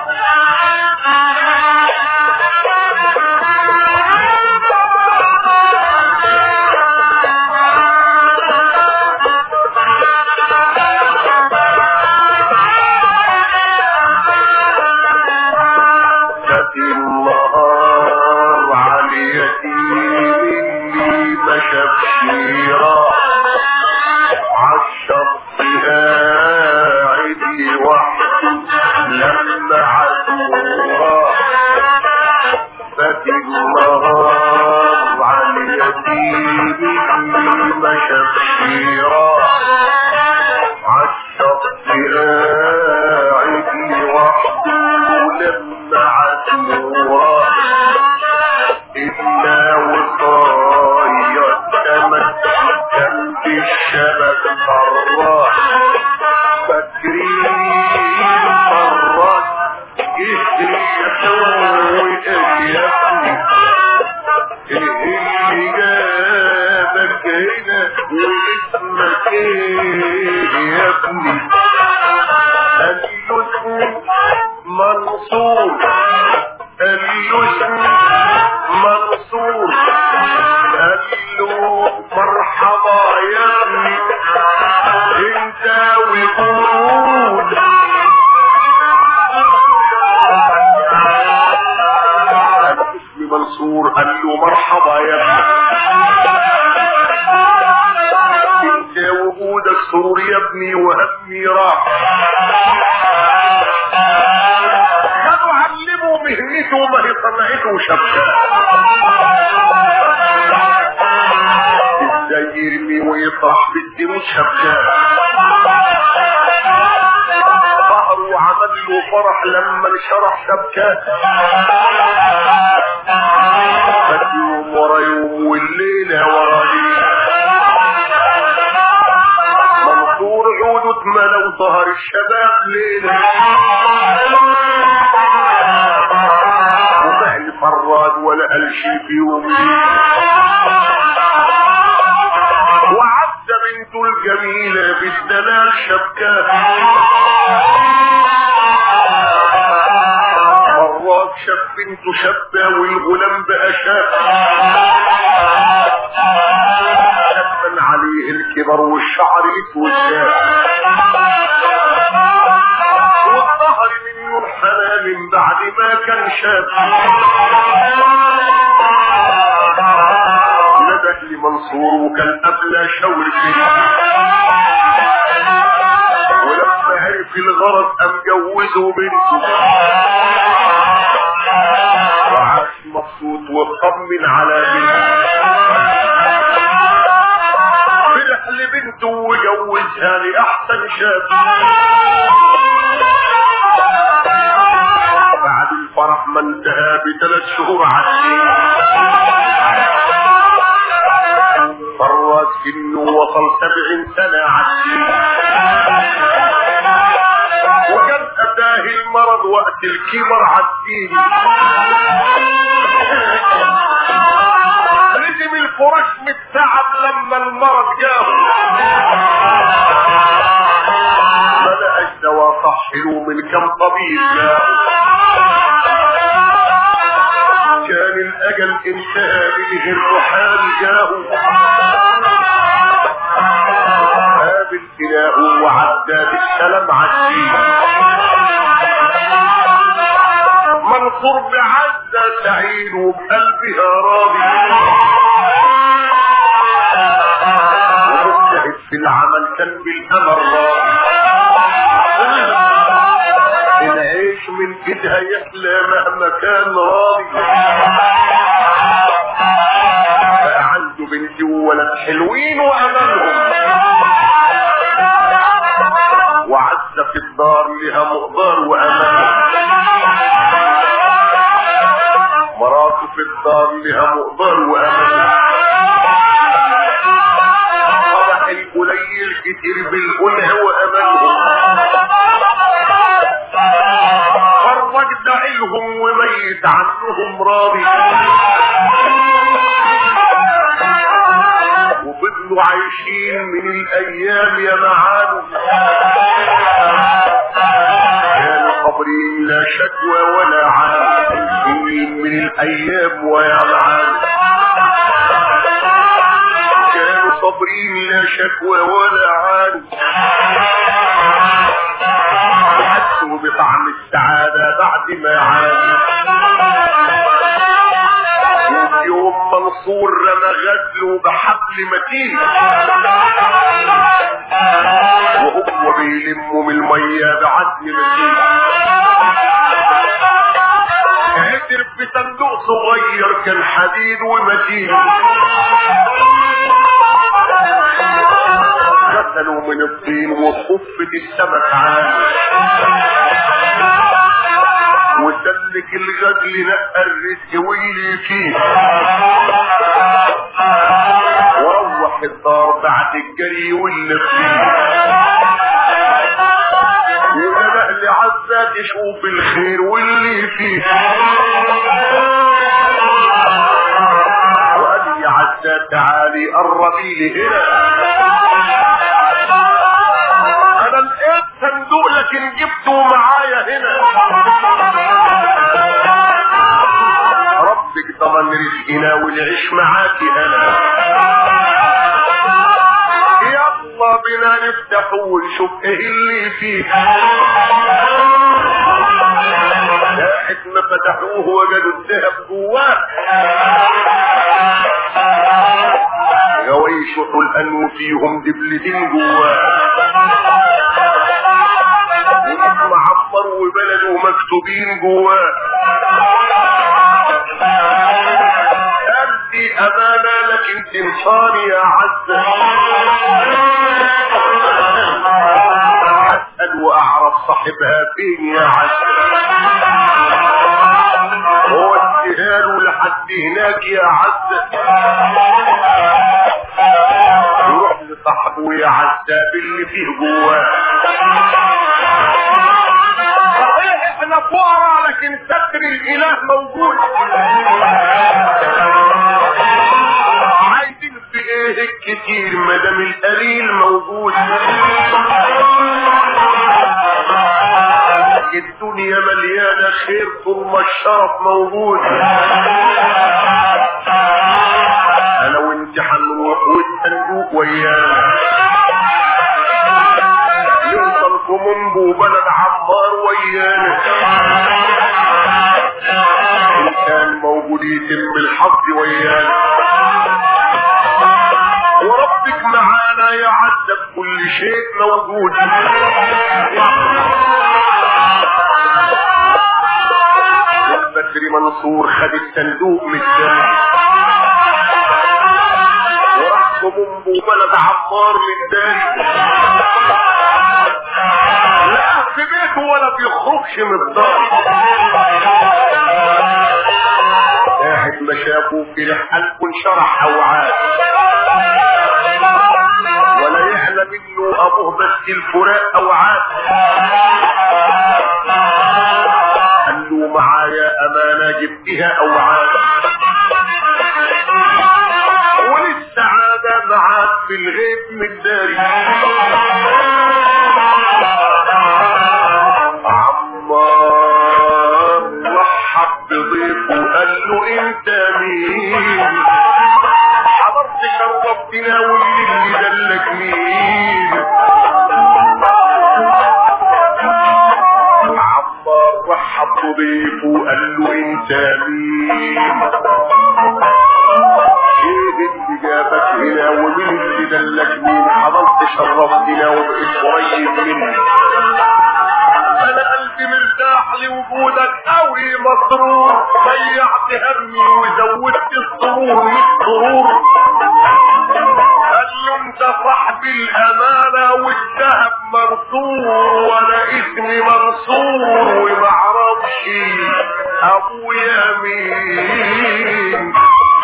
فتي النهار على اليتيم اللي ما شافش راح عالشط قاعد لوحده لما عدوا فتي النهار على اليتيم اللي ما شافش راح عالشط قاعد لوحده لما عدوا إلا وصايا السمك كان في الشبك مرات فاكرين مرات يجري يسوي يبني اللي جابك هنا واسمك ايه يا ابني قال له اسمي منصور قال له اسمي منصور قال له مرحبا يا ابني انت وقود قال اسمي منصور قال له مرحبا يا ابني انت وجودك سرور يا ابني وهمي راح كانوا علموا مهنته ما هي صنعته شبكة ازاي يرمي ويطرح بالدم شبكة ظهر وعمل له فرح لما انشرح شبكة فات يوم ورا يوم والليلة ورا ليلة منصور عوده اتملى وظهر الشباب ليلة وفعل فراد ولا قال شي في يوم وعد بنته الجميلة بالدلال شبكات مرات شاف بنته شابة والغلام بقى شاب شبا عليه الكبر والشعر اسود والظهر منه الحنان من بعد ما كان شاب نده لمنصور وكان قبل شاور فيه ولما عرف الغرض قام جوزه بنته وعاش مبسوط واطمن على بنته فرح لبنته وجوزها لأحسن شاب بعد الفرح ما انتهى بثلاث شهور عدين فرات سنه وصل سبعين سنة عدين وكان أتاه المرض وقت الكبر عدين لزم الفرش متعب لما المرض جاه ما لقاش دواء صحي من كم طبيب جاه كان الاجل انتهى به الرحال جاءه قابل تلاقه وعدى بالسلام عديه منصور بعزة سعيد وبقلبها راضي ومجتهد في العمل كان بالامل راضي العيش من ايدها يحلى مهما كان راضي بقى عنده بنت وولد حلوين واملهم وعزة في الدار لها مقدار وامان مراته في الدار لها مقدار وامان فرح القليل كتير بالقنع وامانهم فرج دعيلهم وميت عنهم راضي وفضلوا عايشين من الايام يا معاني كانوا صابرين لا شكوى ولا عاني من الايام ويا معاني كانوا صابرين لا شكوى ولا عاني حسوا بطعم السعادة بعد ما عانوا وفي يوم منصور رمى غزله بحبل متين وهو بيلم من المية بعزم متين قادر في صندوق صغير كان حديد ومتين غسلوا من الطين وخفة السمك عالي وسلك الغزل نقى الرزق واللي فيه وروح الدار بعد الجري واللي فيه وجاب اهل عزة تشوف الخير واللي فيه وقال يا عزة تعالي قربي لي هنا انا لقيت صندوق لكن جبته معايا هنا ربك ضمن رزقنا ونعيش معاكي انا يلا بنا نفتح ونشوف ايه اللي فيه ساعة ما فتحوه وجدوا الذهب جواه غويش حلقان وفيهم دبلتين جواه واسم عمر وبلده مكتوبين جواه أدي أمانة لكن تنصاني يا عزة أسأل وأعرف صاحبها فين يا عزة هو اديهاله لحد هناك يا عزة يروح لصاحبه يا عزة باللي فيه جواه صحيح احنا فقراء لكن ستر الاله موجود عايزين في ايه الكتير مدام القليل موجود الدنيا مليانة خير طول ما الشرف موجود انا وانت هنروح والصندوق ويانا يوصل كومومبو بلد عمار ويانا ان كان موجود يتم الحظ ويانا وربك معانا يا عزة كل شيء موجود بدري منصور خد الصندوق من الجنة وراح كومومبو بلد عمار من تاني لا في بيته ولا بيخرجش من الدار ساعة ما شافوا في رحلته انشرح اوعاد ولا يعلم انه ابوه بس الفراق اوعاد قال له معايا امانه جبتها اوعاد وللسعاده معاك في الغيب من داري عمار رحب بضيفه قال له انت مين حضرت شرفتنا واللي دلك مين عمار رحب بضيفه قال له انت مين ايه اللي جابك هنا ومين اللي دلك مين حضرت شرفتنا وبقيت قريب مني انا قلبي مرتاح لوجودك قوي مسرور ضيعت همي وزودت السرور والسرور قال له انت صاحب الامانه والذهب مرسول وانا اسمي منصور ومعرفش ابويا مين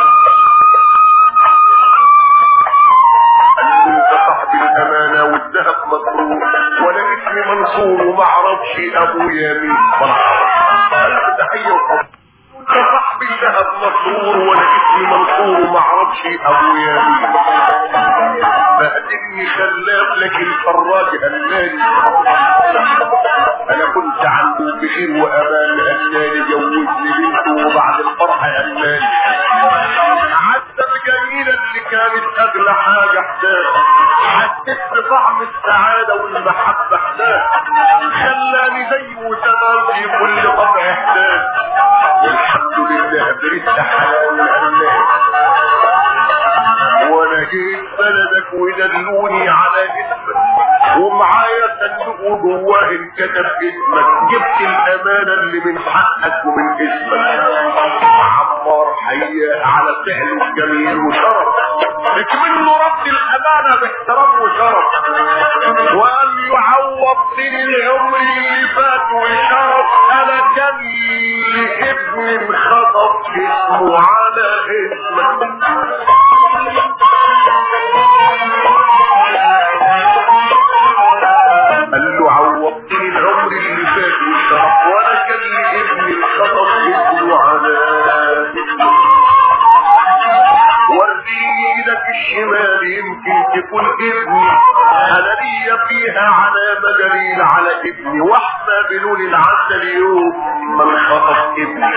انت صاحب الامانه والذهب مسرور وانا اسمي منصور ومعرفش ابويا مين انا تحيه وحب انت صاحب الذهب مسرور وانا اسمي منصور ومعرفش ابويا مين بهدلني خلاف لكن فراج هماني انا كنت عنده بخير وامان هماني جوزني بنته وبعد الفرح هماني حتى الجميلة اللي كانت اغلى حاجة حداها حسيت بطعم السعادة والمحبة حداها خلاني زيه تمام في كل طبع حداه والحمد لله بريت حلال الهلاك وانا جيت بلدك ودلوني على اسمك ومعايا صندوق جواه انكتب اسمك جبت الامانه اللي من حقك ومن اسمك عمار حيا على فعله الجميل وشرف منه رد الامانه باحترام وشرف وقال يعوض سنين العمر اللي فات وشرف انا كان لي ابن انخطف اسمه على اسمك قال له عوضتني العمر اللي فات والشرف وانا كان لي ابن الخطف اسمه على وريني ايدك الشمال يمكن تكون ابني انا ليا فيها علامة دليل على ابني واحنا بنقول العسل يوم من خطف ابني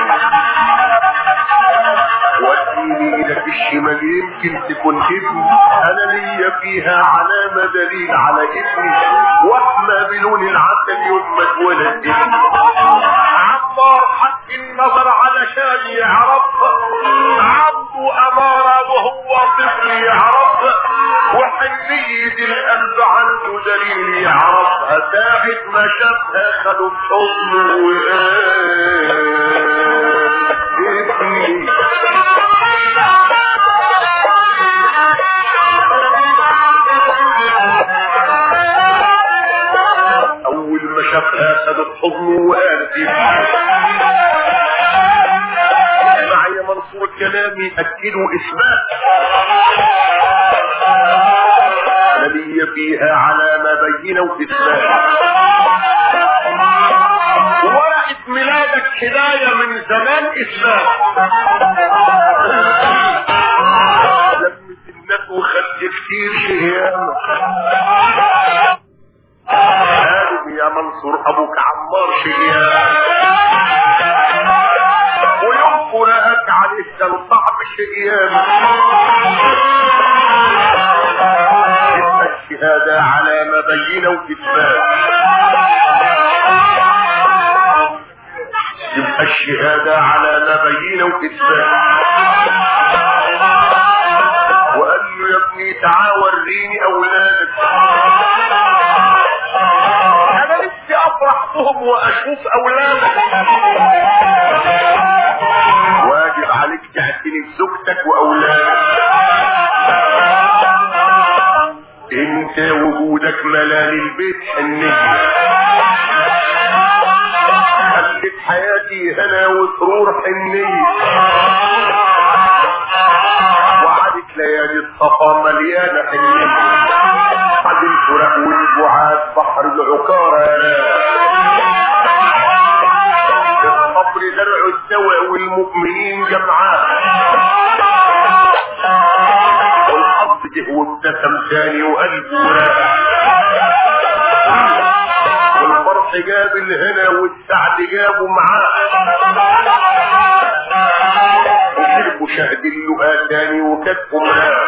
وديني ايدك الشمال يمكن تكون ابني انا ليا فيها علامة دليل على ابني واحنا بلون العسل يوم ما اتولد ابني عمار حق النظر علشان يعرف عنده امارة وهو طفل يعرف وحنية القلب عنده دليل يعرفها ساعة ما شافها خدوا بحضنه وقال ابني اول ما شافها خدت حضنه وقالت معي يا منصور كلامي اكدوا اثبات انا لي فيها علامة بينة واثبات ورقة ميلادك هداية من زمان اسلام لمت الناس وخلت كتير شهيان قالوا يا منصور ابوك عمار شقيان ويوم فراقك عليه كان صعب شقيان الشهادة علامة بينة وكتبان يبقى الشهادة علامة بينة وكتبان وقال له يا ابني تعال وريني اولادك انا نفسي افرح بهم واشوف اولادك واجب عليك تعتني بزوجتك واولادك انت وجودك ملال البيت حنية خلت حياتي هنا وسرور حنية وعدت ليالي الصفا مليانة حنية بعد الفراق والبعاد بحر العكارة الصبر زرع السوء والمؤمنين جمعاء والحظ جه وابتسم تاني وقلبه والفرح جاب الهنا والسعد جابه معاه وشربوا شهد اللقاء تاني وكتبوا معاه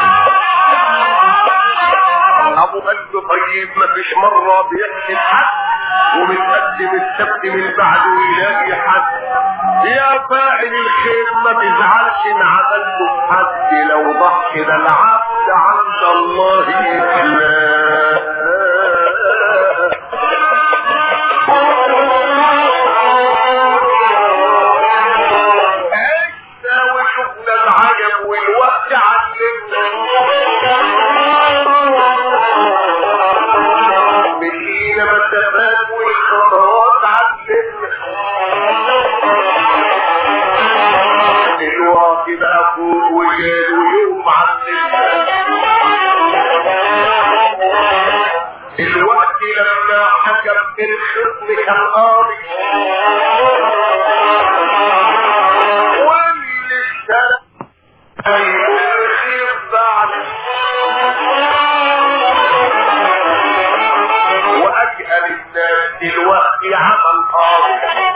ابو قلب طيب ما فيش مرة بيحكي حد ومتقدم السبت من بعده يلاقي حد يا فاعل الخير ما تزعلش ان عملته حد لو ضحي ده العبد عند الله يتلاقى بقى فوق وجال ويوم عالسلة الوقت لما حكم الخصم كان قاضي واللي اشترى الخير بعد واجهل الناس دلوقتي عمل قاضي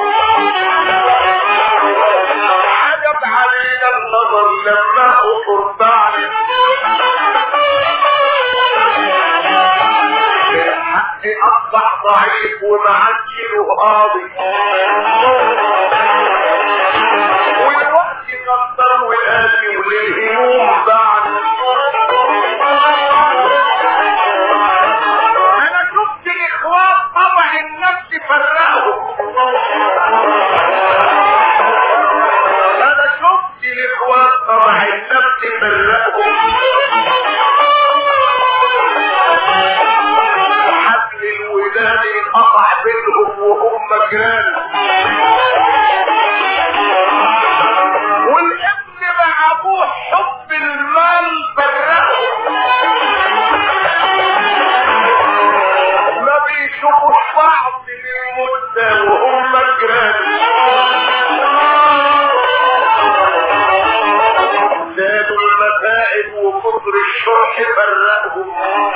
عجب علينا النظر لما اخر بعد الحق اصبح ضعيف وما عادش له قاضي والوقت غلطان والقاسي والهموم بعد انا شفت الاخوان طبع النفس فرقهم انا شفت الاخوان طبع النفس فرقهم حبل الوداد انقطع بينهم وهم جيران والابن مع ابوه حب المال فرقهم ما بيشوفوا بعض للمدة وهم جيران زادوا المتاعب وكثر الشرح فرقهم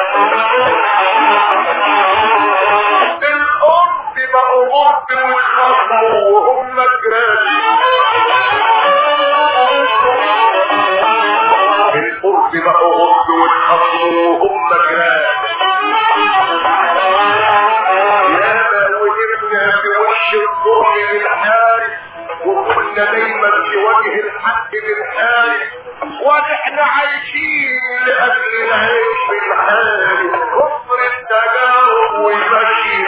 الأرض بقوا أرض وخصموا وهم جيران الأرض بقوا أرض وخصموا وهم جيران ياما وجبنا في وش الظلم للحارس وكنا دايما في وجه الحق للحارس ونحن عايشين لاجل العيش في الحارس كفر التجارب ويمشي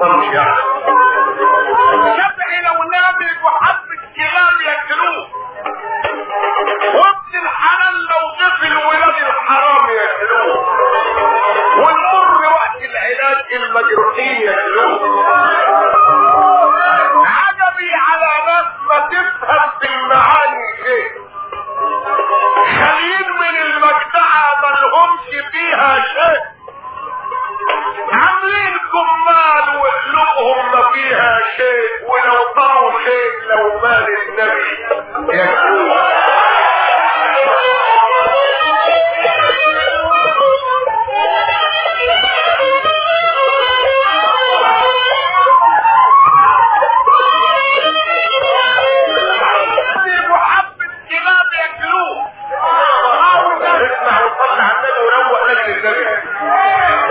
يفطرش يعني شبعي لو نامي وحبة كلاب ياكلوه وابن الحلال لو طفل ولاد الحرام ياكلوه والمر وقت العلاج المجروحين ياكلوه عجبي على ناس ما تفهم في المعاني شيء خاليين من المجدعة ما لهمش فيها شيء عاملين كمال وقلوبهم ما فيها شيء ولو طروا شيء لو مال النبي يكفوه محبة كلاب ياكلوه اسمع وصلي على النبي وروق لاجل النبي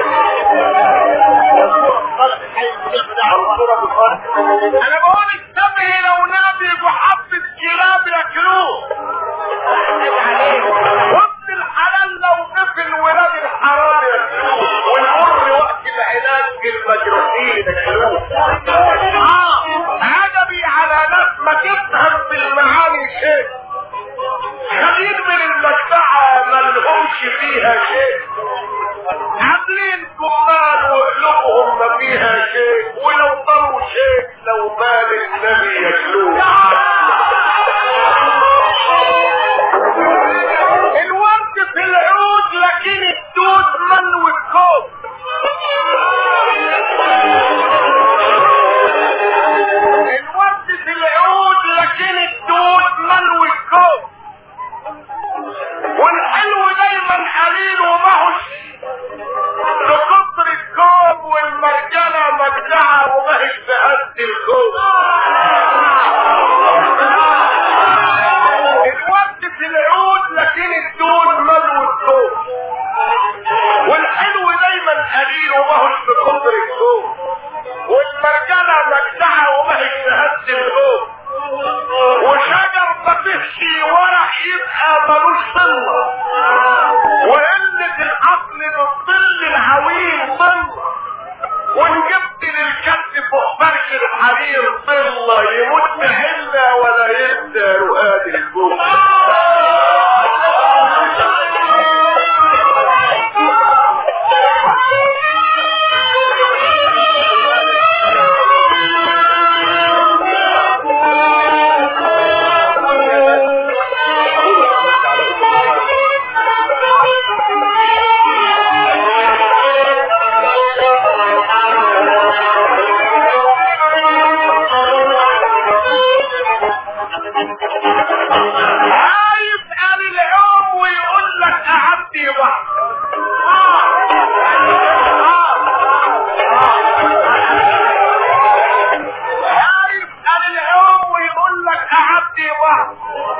انا بقول السبع لو نبي بحبة كلاب ياكلوه وابن الحلال لو طفل ولاد الحرام ياكلوه والمر وقت العلاج المجروحين ياكلوه آه، عجبي على ناس ما تفهم في المعاني شيء خليل من المجدعة ما لهمش فيها شيء عاملين كمال وقلوبهم ما فيها شيء ولو طروا شيء لو مال النبي ياكلوه الورد في العود لكن الدود من والكوب الورد في العود لكن الدود من والكوب والحلو دايما قليل ومهوش لكتر الكوب والمرجلة مجدعة ومهش بقد الكوب الورد في العود لكن الدود ملو الكوب والحلو دايما قليل ومهوش بقدر الكوب والمرجلة مجدعة ومهش بقد الكوب وشجر فتحشي ورق يبقى ملوش ظلة وقلة العقل بالظل العويل ظلة وان جبت للكلب فوق فرش الحرير ظلة يموت بحلة ولا يبدأ رؤاد الجوع عايز قال العوم ويقول لك اعدي بحر عايز قال العوم ويقول لك اعدي بحر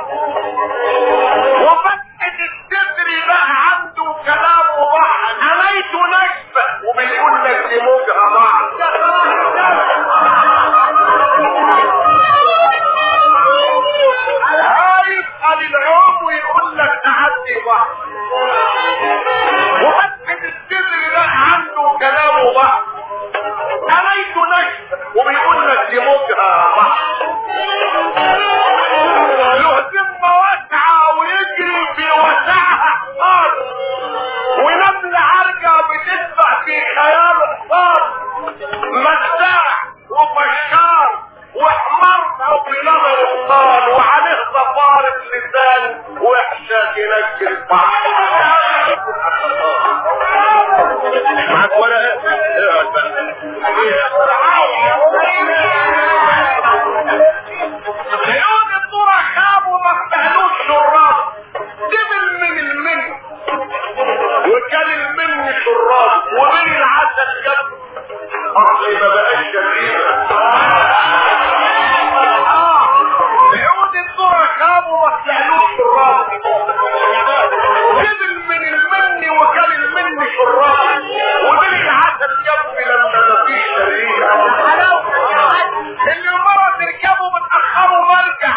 وفتحة الصدر بقى عنده كلام وبحر عميته نكبة وبيقول لك دي موجها عايز قال العوم ويقول لك تعدي بحر وفتحة الصدر بقى عنده كلام وبحر عميته نكبة وبيقول لك دي موجها بحر له ذمة واسعة ويجري في وسعها حصار ونمل عرجة بتدفع في خيال حصار مداع وبشار وحمار وبنظر حصان وعليه ضفارة لسان وحشة ينجي البحر معاك ولا عيون الطرى خابوا ما استهلوش شراب دبل من المن وكان المن شراب ومن العسل جد اصلي ما بقاش شريرة عيون الطرى خابوا ما استهلوش شراب دبل من المن وكان المن شراب ومن العسل جد لما مفيش شريرة اللي مرة تركبه متأخره مرجع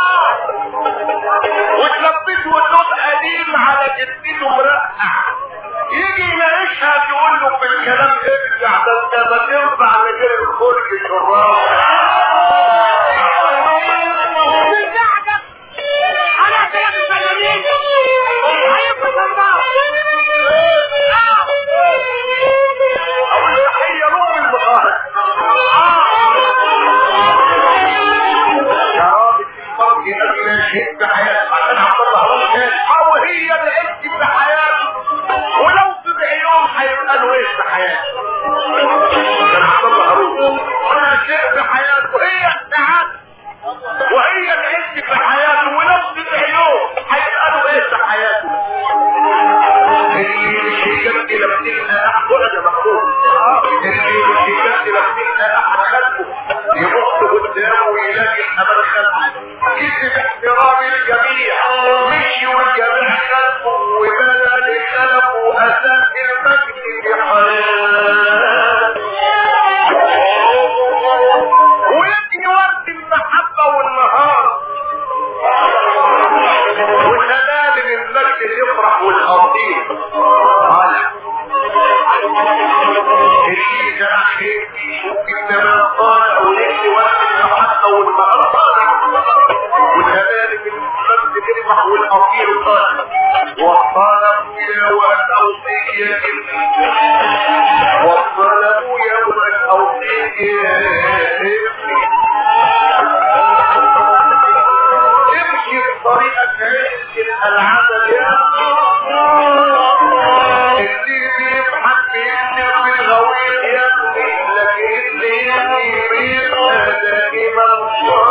وتلبسه النوت قديم على جدته مرقع يجي يناقشها تقول له في الكلام ارجع ده انت ما تنفع من غير يشوف انما طالع وليل وقت حتى والنهار طالع والهلال من الشمس تفرح والقصير طالع والطلب يوم الأوصية والطلب يوم الأوصية امشي بطريقك عيش العمل يا اللي بيضحك بيكتب بالغويط يا ابني لكن اللي بيبقى دائما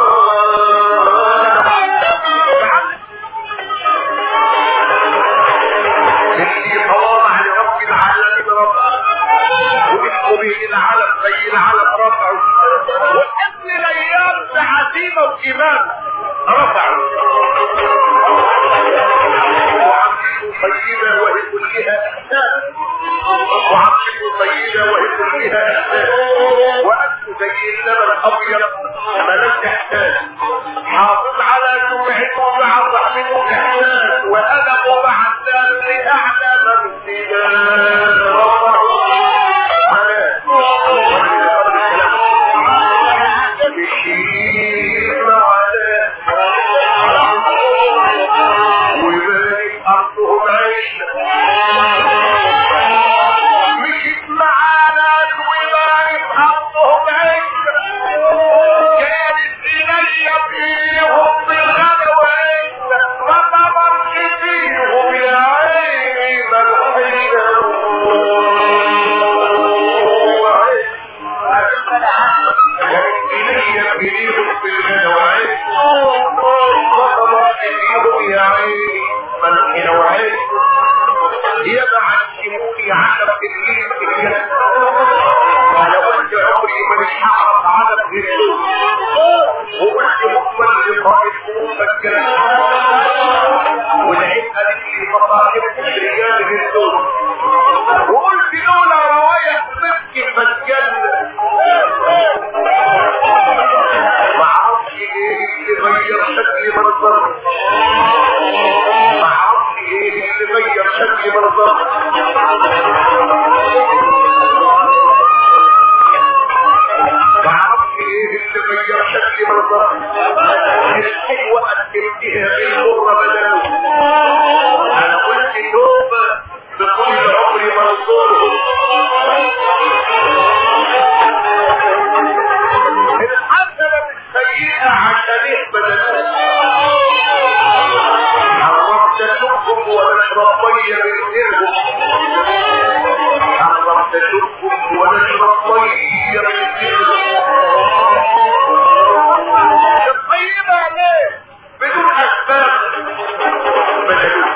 اللي طلع لرب العالمين ربه واسمه به العالم زي العالم رفعه وابن الايام بعزيمه وايمان رفعه وعقله طيبه وهي كلها احسان وعقله طيبه وهي كلها احسان وانت زي اللبن الابيض ملك احسان حافظ على جمعته مع صاحبه احسان وادبه مع الناس اعلى منزلا مشيت على وبارك ارضهم عيشنا مشيت مع ناس وبارك ارضهم عيشنا كانت الي فيهم بالغدا وعيشنا ما نظرش فيهم يا عيني ملحنا فيهم بالغدا وعيشنا ما نظرش فيهم يا عيني ملحنا وعيشنا يبعثموني على الليل في الجنة انا قلت عمري من الحعرة على الهدوء وقلت مقبل لقائد مفكرة والعين قالت لي مصاحب رجال الهدوء وقلت لولا رواية صدقي فالجنة ما اعرفش ايه اللي غير شكل منظر ما اعرفش ايه اللي غير شكل منظر ما اعرفش ايه اللي غير شكل منظر الحلوة قدمتها بالمرة بدل انا قلت توبة بكل عمري منظور الحسنة السيئة عشان بدل حرمت شركم ونشرب مية من سرهم حرمت شركم ونشرب مية من سرهم الطيبة ليه بدون أسباب بدلوا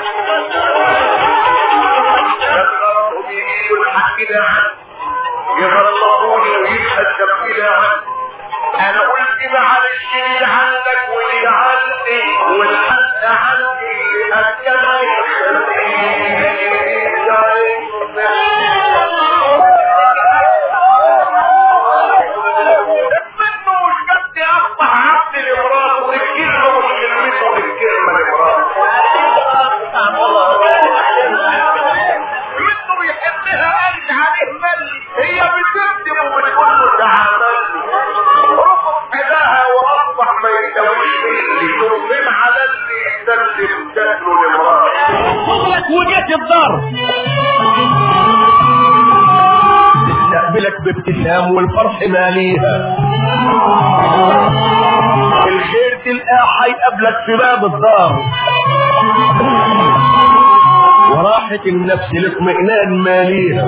نظرهم يجيبوا الحق ده يغرقوني ويبقى الذنب ده انا قلت معلش ليه عندك وليه عندي والحق عندي اكلني منه مش قد اقطع عبد الامراض والكلمه مش كلمته بالكلمه الامراض منه بيحبها قالت عليه مل هي بتكذب وبتقول له تعامل رفض حداها واصبح ما يستويش اللي ترغم على اللي يسلم شكله لامرأة وجيت الدار تستقبلك بابتسام والفرح ماليها الخير تلقاه حيقابلك في باب الدار وراحة النفس الاطمئنان ماليها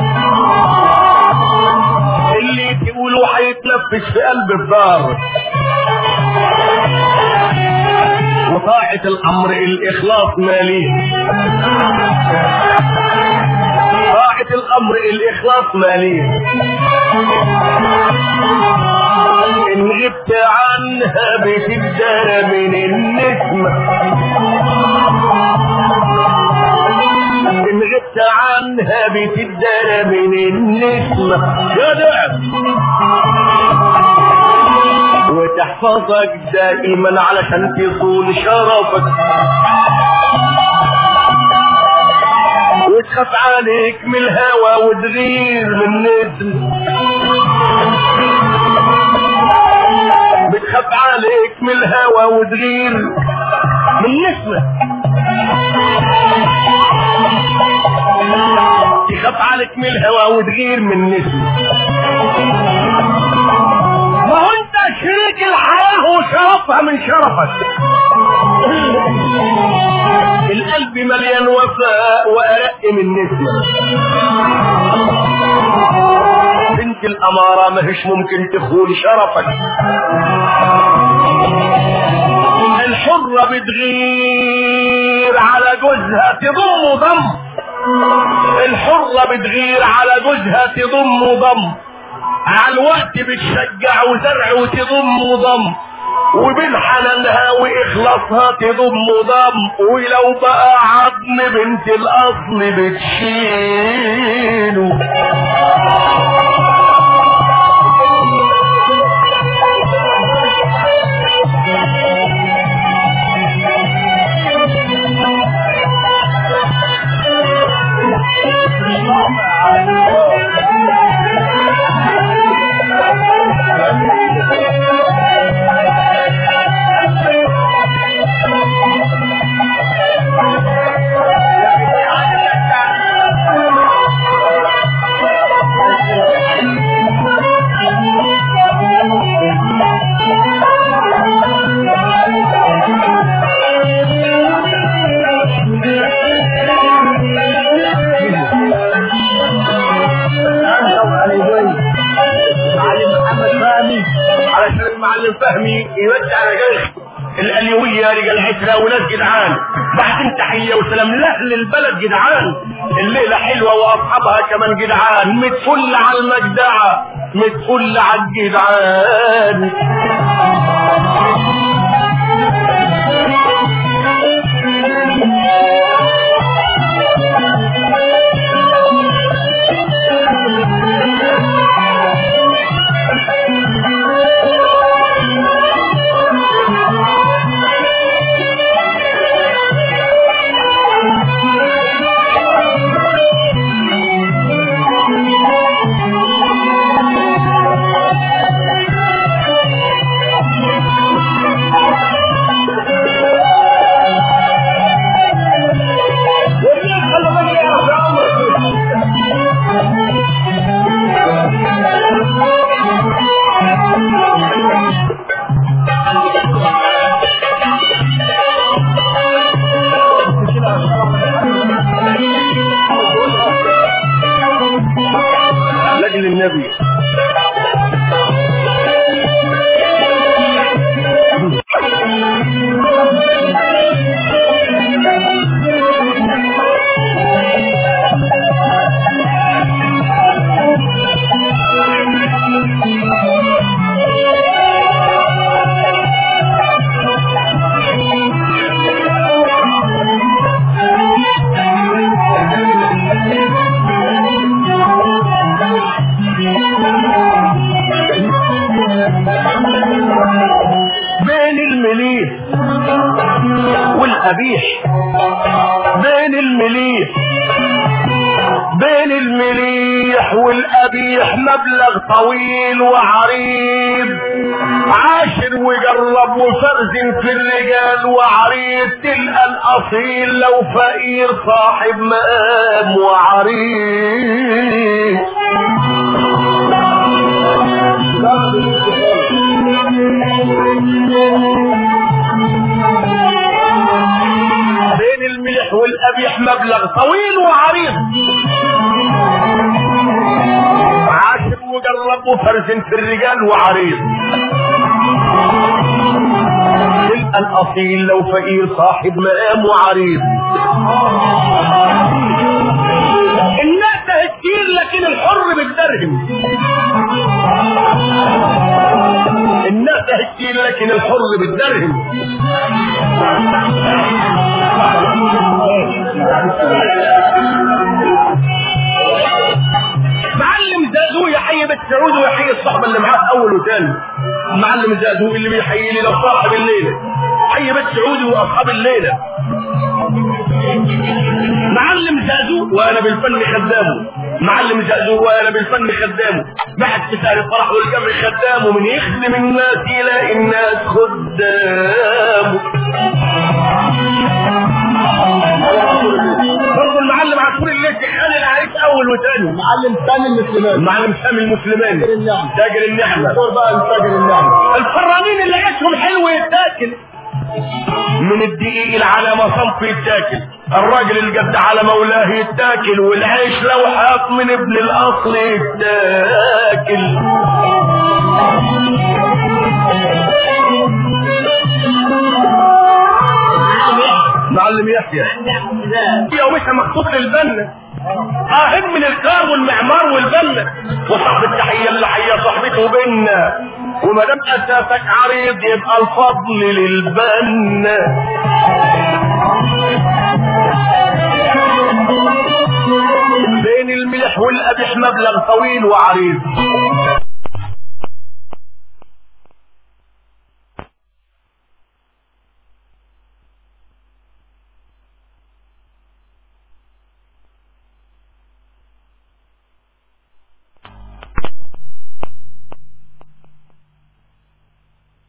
اللي تقوله حيتنفس في قلب الدار وطاعة الأمر الإخلاص ماليه طاعة الأمر الإخلاص ماليه إن غبت عنها بتبدأ من النسمة إن غبت عنها بتبدأ من النسمة يا دعم وتحفظك دائما علشان تصون شرفك وتخاف عليك من الهوى وتغير من النسم عليك من الهوى وتغير من نسمة يخاف عليك من الهوى وتغير من نسمة ما هو انت شريك الحياة وشرفها من شرفك القلب مليان وفاء وأرق من نسمة بنت الأمارة ماهيش ممكن تخون شرفك الحرة بتغير على جوزها تضم ضم الحرة بتغير على جوزها تضم ضم على الوقت بتشجع وزرع وتضم ضم وبين حنانها واخلاصها تضم ضم ولو بقى عظم بنت الاصل بتشيله علشان المعلم فهمي يودع رجال الاليويه رجال عتره وناس جدعان بعدين تحيه وسلام لاهل البلد جدعان الليله حلوه واصحابها كمان جدعان متفل على المجدعه متفل على الجدعان لاجل النبي بين المليح والقبيح بين المليح بين المليح والقبيح مبلغ طويل وعريض عاشر وجرب وفرزن في الرجال وعريض تلقى الاصيل لو فقير صاحب مقام وعريض بين الملح والقبيح مبلغ طويل وعريض عاشر وجرب وفرزن في الرجال وعريض تلقى الاصيل لو فقير صاحب مقام وعريض الناس كتير لكن الحر بالدرهم الناس كتير لكن الحر بالدرهم معلم زازو يحيي بيت سعود ويحيي الصحبه اللي معاه اول وثاني معلم زازو اللي بيحيي لي صاحب الليله حي بيت سعودي واصحاب الليله معلم زازو وانا بالفن خدامه معلم زقزوقه بالفن خدامه بعد في سهر الفرح والجمع خدامه من يخدم الناس يلاقي الناس خدامه برضه المعلم عصفور الليثي خلي العريس اول وثاني معلم سامي المسلماني المعلم سامي المسلماني تاجر النعمة تاجر النعمه دور بقى تاجر النعمة الفرانين اللي عيشهم حلو يتاكل من الدقيق على ما صنف يتاكل الراجل الجد على مولاه يتاكل والعيش لو حاط من ابن الاصل يتاكل معلم يحيى يومتها مخصوص للبنة اهم من الكار والمعمار والبنة وصاحب التحية اللي حيا صاحبته بينا وما دام اساسك عريض يبقى الفضل للبنة بين الملح والقبح مبلغ طويل وعريض